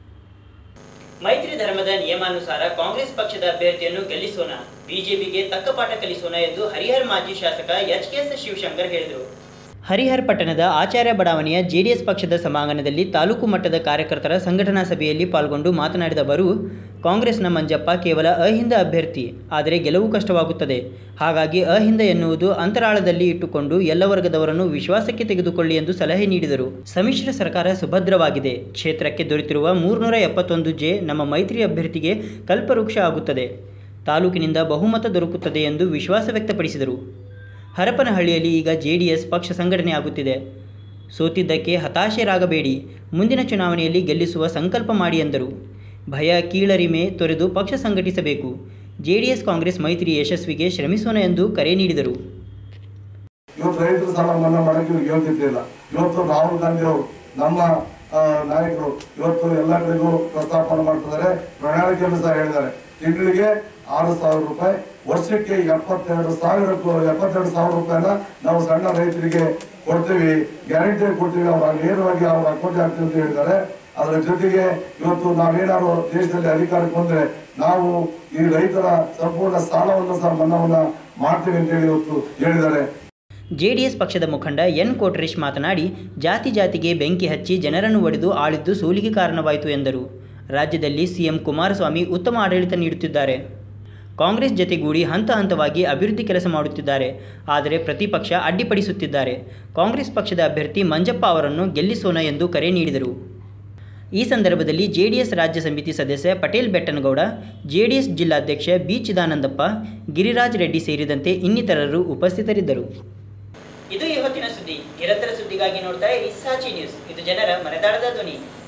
ಮೈತ್ರಿ ಧರ್ಮದ ನಿಯಮಾನುಸಾರ ಕಾಂಗ್ರೆಸ್ ಪಕ್ಷದ ಅಭ್ಯರ್ಥಿಯನ್ನು ಗೆಲ್ಲಿಸೋಣ ಬಿಜೆಪಿಗೆ ತಕ್ಕ ಪಾಠ ಕಲಿಸೋಣ ಎಂದು ಹರಿಹರ್ ಮಾಜಿ ಶಾಸಕ ಎಚ್ ಕೆ ಎಸ್ ಶಿವಶಂಕರ್ ಹೇಳಿದರು ಹರಿಹರ್ ಪಟ್ಟಣದ ಆಚಾರ್ಯ ಬಡಾವಣೆಯ ಜೆಡಿಎಸ್ ಪಕ್ಷದ ಸಭಾಂಗಣದಲ್ಲಿ ತಾಲೂಕು ಮಟ್ಟದ ಕಾರ್ಯಕರ್ತರ ಸಂಘಟನಾ ಸಭೆಯಲ್ಲಿ ಪಾಲ್ಗೊಂಡು ಮಾತನಾಡಿದ ಅವರು ಕಾಂಗ್ರೆಸ್ನ ಮಂಜಪ್ಪ ಕೇವಲ ಅಹಿಂದ ಅಭ್ಯರ್ಥಿ ಆದರೆ ಗೆಲುವು ಕಷ್ಟವಾಗುತ್ತದೆ ಹಾಗಾಗಿ ಅಹಿಂದ ಎನ್ನುವುದು ಅಂತರಾಳದಲ್ಲಿ ಇಟ್ಟುಕೊಂಡು ಎಲ್ಲ ವರ್ಗದವರನ್ನು ವಿಶ್ವಾಸಕ್ಕೆ ತೆಗೆದುಕೊಳ್ಳಿ ಎಂದು ಸಲಹೆ ನೀಡಿದರು ಸಮ್ಮಿಶ್ರ ಸರ್ಕಾರ ಸುಭದ್ರವಾಗಿದೆ ಕ್ಷೇತ್ರಕ್ಕೆ ದೊರೆತಿರುವ ಮೂರ್ನೂರ ಎಪ್ಪತ್ತೊಂದು ಜೆ ನಮ್ಮ ಮೈತ್ರಿ ಅಭ್ಯರ್ಥಿಗೆ ಕಲ್ಪವೃಕ್ಷ ಆಗುತ್ತದೆ ತಾಲೂಕಿನಿಂದ ಬಹುಮತ ದೊರಕುತ್ತದೆ ಎಂದು ವಿಶ್ವಾಸ ವ್ಯಕ್ತಪಡಿಸಿದರು ಹರಪನಹಳ್ಳಿಯಲ್ಲಿ ಈಗ ಜೆಡಿಎಸ್ ಪಕ್ಷ ಸಂಘಟನೆ ಆಗುತ್ತಿದೆ ಸೋತಿದ್ದಕ್ಕೆ ಹತಾಶೆರಾಗಬೇಡಿ ಮುಂದಿನ ಚುನಾವಣೆಯಲ್ಲಿ ಗೆಲ್ಲಿಸುವ ಸಂಕಲ್ಪ ಮಾಡಿ ಎಂದರು ಭಯ ಕೀಳರಿಮೆ ತೊರೆದು ಪಕ್ಷ ಸಂಘಟಿಸಬೇಕು ಜೆಡಿಎಸ್ ಕಾಂಗ್ರೆಸ್ ಮೈತ್ರಿ ಯಶಸ್ವಿಗೆ ಶ್ರಮಿಸೋಣ ಎಂದು ಕರೆ ನೀಡಿದರು ಇವತ್ತು ರೈತರ ಸಾಲ ಮನ್ನಾ ಮಾಡಕ್ಕೆ ಇವ್ರಿಗೆ ಯೋಗ್ಯತೆ ಇವತ್ತು ರಾಹುಲ್ ಗಾಂಧಿ ಅವರು ನಮ್ಮ ಆ, ನಾಯಕರು ಇವತ್ತು ಎಲ್ಲ ಕಡೆಗೂ ಪ್ರಸ್ತಾಪನೆ ಮಾಡ್ತಿದ್ದಾರೆ ಪ್ರಣಾಳಿಕೆಯನ್ನು ಸಹ ಹೇಳಿದ್ದಾರೆ ತಿಂಗಳಿಗೆ ಆರು ಸಾವಿರ ರೂಪಾಯಿ ವರ್ಷಕ್ಕೆ ಎಪ್ಪತ್ತೆರಡು ಸಾವಿರ ಎಪ್ಪತ್ತೆರಡು ಸಾವಿರ ರೂಪಾಯಿನ ನಾವು ಸಣ್ಣ ರೈತರಿಗೆ ಕೊಡ್ತೀವಿ ಗ್ಯಾರಂಟಿ ಕೊಡ್ತೀವಿ ಅವ್ರ ನೇರವಾಗಿ ಅವ್ರ ಅಕೌಂಟ್ ಹಾಕ್ತೀವಿ ಅಂತ ಹೇಳಿದ್ದಾರೆ ಅದರ ಜೊತೆಗೆ ಇವತ್ತು ನಾವೇನಾದ್ರು ದೇಶದಲ್ಲಿ ಅಧಿಕಾರಕ್ಕೆ ಬಂದ್ರೆ ನಾವು ಈ ರೈತರ ಸಂಪೂರ್ಣ ಸಾಲವನ್ನು ಸಹ ಮನ್ನಾವನ್ನ ಮಾಡ್ತೀವಿ ಅಂತ ಹೇಳಿ ಇವತ್ತು ಹೇಳಿದ್ದಾರೆ ಜೆಡಿಎಸ್ ಪಕ್ಷದ ಮುಖಂಡ ಎನ್ ಕೋಟ್ರೇಶ್ ಮಾತನಾಡಿ ಜಾತಿ ಜಾತಿಗೆ ಬೆಂಕಿ ಹಚ್ಚಿ ಜನರನ್ನು ಒಡೆದು ಆಳಿದ್ದು ಸೋಲಿಗೆ ಕಾರಣವಾಯಿತು ಎಂದರು ರಾಜ್ಯದಲ್ಲಿ ಸಿಎಂ ಕುಮಾರಸ್ವಾಮಿ ಉತ್ತಮ ಆಡಳಿತ ನೀಡುತ್ತಿದ್ದಾರೆ ಕಾಂಗ್ರೆಸ್ ಜತೆಗೂಡಿ ಹಂತ ಹಂತವಾಗಿ ಅಭಿವೃದ್ಧಿ ಕೆಲಸ ಮಾಡುತ್ತಿದ್ದಾರೆ ಆದರೆ ಪ್ರತಿಪಕ್ಷ ಅಡ್ಡಿಪಡಿಸುತ್ತಿದ್ದಾರೆ ಕಾಂಗ್ರೆಸ್ ಪಕ್ಷದ ಅಭ್ಯರ್ಥಿ ಮಂಜಪ್ಪ ಅವರನ್ನು ಗೆಲ್ಲಿಸೋಣ ಎಂದು ಕರೆ ನೀಡಿದರು ಈ ಸಂದರ್ಭದಲ್ಲಿ ಜೆಡಿಎಸ್ ರಾಜ್ಯ ಸಮಿತಿ ಸದಸ್ಯ ಪಟೇಲ್ ಬೆಟ್ಟನಗೌಡ ಜೆಡಿಎಸ್ ಜಿಲ್ಲಾಧ್ಯಕ್ಷ ಬಿ ಚಿದಾನಂದಪ್ಪ ಗಿರಿರಾಜ್ ರೆಡ್ಡಿ ಸೇರಿದಂತೆ ಇನ್ನಿತರರು ಉಪಸ್ಥಿತರಿದ್ದರು ಇದು ಇವತ್ತಿನ ಸುದ್ದಿ ನಿರಂತರ ಸುದ್ದಿಗಾಗಿ ನೋಡ್ತಾ ಇರಿ ಸಾಚಿ ನ್ಯೂಸ್ ಇದು ಜನರ ಮನೆದಾಳದ ಧ್ವನಿ